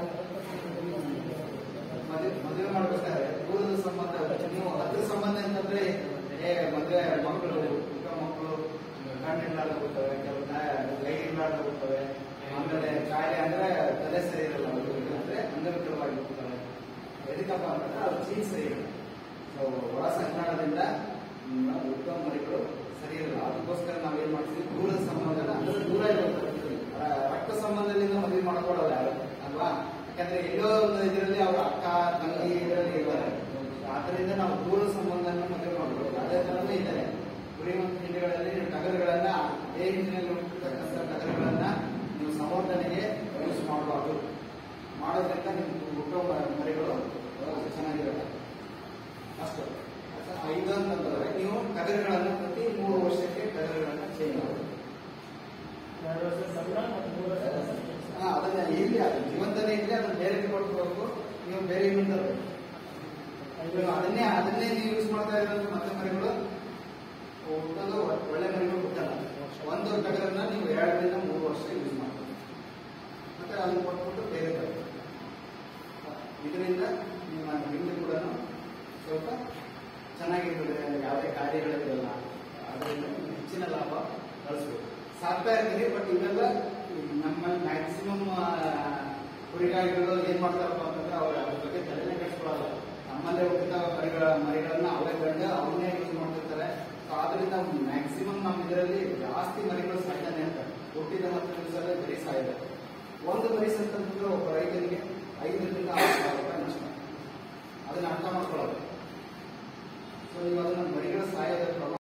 ಮದುವೆ ಮದುವೆ ಮಾಡ್ಬೇಕಾದ್ರೆ ದೂರದ ಸಂಬಂಧ ನೀವು ಹತ್ರ ಸಂಬಂಧ ಅಂತಂದ್ರೆ ಏ ಮದುವೆ ಮಕ್ಕಳು ಪುಟ್ಟ ಮಕ್ಕಳು ಕಣ್ಣಿಲ್ಲಾರ್ದ ಹೋಗ್ತವೆ ಕೆಲವು ಕೈ ಇಲ್ಲಾರ್ದ ಹೋಗ್ತವೆ ಆಮೇಲೆ ಕಾಯಿಲೆ ಅಂದ್ರೆ ತಲೆ ಸರಿ ಇರಲ್ಲ ಅವ್ರಿಗೆ ಅಂದ್ರೆ ಅಂಗವಿಕಲವಾಗಿ ಹೋಗ್ತವೆ ಎದಕ್ಕಪ್ಪ ಅಂತಂದ್ರೆ ಅವ್ರ ಜೀನ್ ಸರಿ ಇರಲ್ಲ ಸೊ ಒಳ ಸಂಗ್ರಹಣದಿಂದ ನಿಮ್ಮ ಉತ್ತಮ ಮರಿಗಳು ಸರಿ ಇರಲ್ಲ ಅದಕ್ಕೋಸ್ಕರ ನಾವೇನ್ ಮಾಡ್ತೀವಿ ದೂರದ ಸಂಬಂಧನ ಅಂದ್ರೆ ದೂರ ಇರುತ್ತೆ ರಕ್ತ ಸಂಬಂಧದಿಂದ ಮದುವೆ ಮಾಡ್ಕೊಳ್ಳೋದು ಯಾರು ಅಲ್ವಾ ಯಾಕಂದ್ರೆ ಎಲ್ಲೋ ಒಂದು ಇದರಲ್ಲಿ ಅವ್ರ ಅಕ್ಕ ತಂಗಿ ಇದರಲ್ಲಿ ಇರ್ತಾರೆ ಆದ್ರಿಂದ ನಾವು ದೂರದ ಸಂಬಂಧನ ಮದುವೆ ಮಾಡ್ಬೋದು ಅದೇ ತರನೇ ಇದೆ ಕುರಿ ಮತ್ತು ಹಿಂಡುಗಳಲ್ಲಿ ನೀವು ಟಗರುಗಳನ್ನ ಅದೇ ಹಿಂದಿನಲ್ಲಿ ಹುಟ್ಟಿರ್ತಕ್ಕಂಥ ಟಗರುಗಳನ್ನ ನೀವು ಸಂವರ್ಧನೆಗೆ ಯೂಸ್ ಮಾಡಬಾರ್ದು ಮಾಡೋದ್ರಿಂದ ನಿಮ್ಗೆ ಹುಟ್ಟೋ ಮ- ಮರಿಗಳು ಆ, ಚೆನ್ನಾಗಿರುತ್ತೆ ಅಷ್ಟು ಅಷ್ಟ- ಐದು ಅಂತಂದ್ರೆ ನೀವು ಟಗರುಗಳನ್ನ ಪ್ರತಿ ಮೂರು ವರ್ಷಕ್ಕೆ ಟಗರುಗಳನ್ನ ಚೇಂಜ್ ಮಾಡಬೇಕು ಎರಡು ವರ್ಷ ಸಂಬಳ ಮತ್ತು ಮೂರು ವರ್ಷ ಹಾ ಅದನ್ನ ಇಲ್ಲಿ ಅದು ಜೀವಂತನೇ ಇದ್ರೆ ಅದನ್ನ ಬೇರೆ ಕೊಟ್ಕೋಬೇಕು ನೀವು ಬೇರೆ ಇನ್ನೊಂದು ತರಬೇಕು ಇವಾಗ ಅದನ್ನೇ ಅದನ್ನೇ ನೀವು ಯೂಸ್ ಮಾಡ್ತಾ ಇರೋದು ಮತ್ತೆ ಮರಿಗಳು ಹುಟ್ಟೋದು ಒಳ್ಳೆ ಮರಿಗಳು ಹುಟ್ಟಲ್ಲ ಒಂದು ಟಗರನ್ನ ನೀವು ಎರಡರಿಂದ ಮೂರು ವರ್ಷ ಯೂಸ್ ಮಾಡ್ಬೋದು ಮತ್ತೆ ಅದನ್ನ ಕೊಟ್ಬಿಟ್ಟು ಬೇರೆ ತರಬೇಕು ಇದರಿಂದ ನಿಮ್ಮ ಹಿಂದೆ ಕೂಡ ಸ್ವಲ್ಪ ಚೆನ್ನಾಗಿರ್ತದೆ ಯಾವುದೇ ಕಾರ್ಯಗಳಿರಲ್ಲ ಅದರಿಂದ ನೀವು ಹೆಚ್ಚಿನ ಲಾಭ ಗಳಿಸ್ಬೇಕು ಸಾಕ್ತಾ ಇರ್ತೀರಿ ಬಟ್ ಇವೆಲ್ಲ ನಮ್ಮಲ್ಲಿ ಮ್ಯಾಕ್ಸಿಮಮ್ ಕುರಿಗಾಯಿಗಳು ಏನ್ ಮಾಡ್ತಾರಪ್ಪ ಅಂತಂದ್ರೆ ಅವ್ರು ಅದ್ರ ಬಗ್ಗೆ ತಲೆನೇ ಕೆಡಿಸ್ಕೊಳ್ಳಲ್ಲ ನಮ್ಮಲ್ಲೇ ಹುಟ್ಟಿದ ಮರಿಗಳ ಮರಿಗಳನ್ನ ಅವರೇ ಗಂಡ ಅವನ್ನೇ ಯೂಸ್ ಮಾಡ್ತಿರ್ತಾರೆ ಸೊ ಆದ್ರಿಂದ ಮ್ಯಾಕ್ಸಿಮಮ್ ನಮ್ಮ ಇದರಲ್ಲಿ ಜಾಸ್ತಿ ಮರಿಗಳು ಸಾಯ್ತಾನೆ ಇರ್ತಾರೆ ಹುಟ್ಟಿದ ಹತ್ತು ದಿವಸದಲ್ಲೇ ಬರೀ ಸಾಯಿದೆ ಒಂದು ಮರಿ ಸತ್ತಂತಂದ್ರೆ ಒಬ್ಬ ರೈತನಿಗೆ ಐದರಿಂದ ಆರು ಸಾವಿರ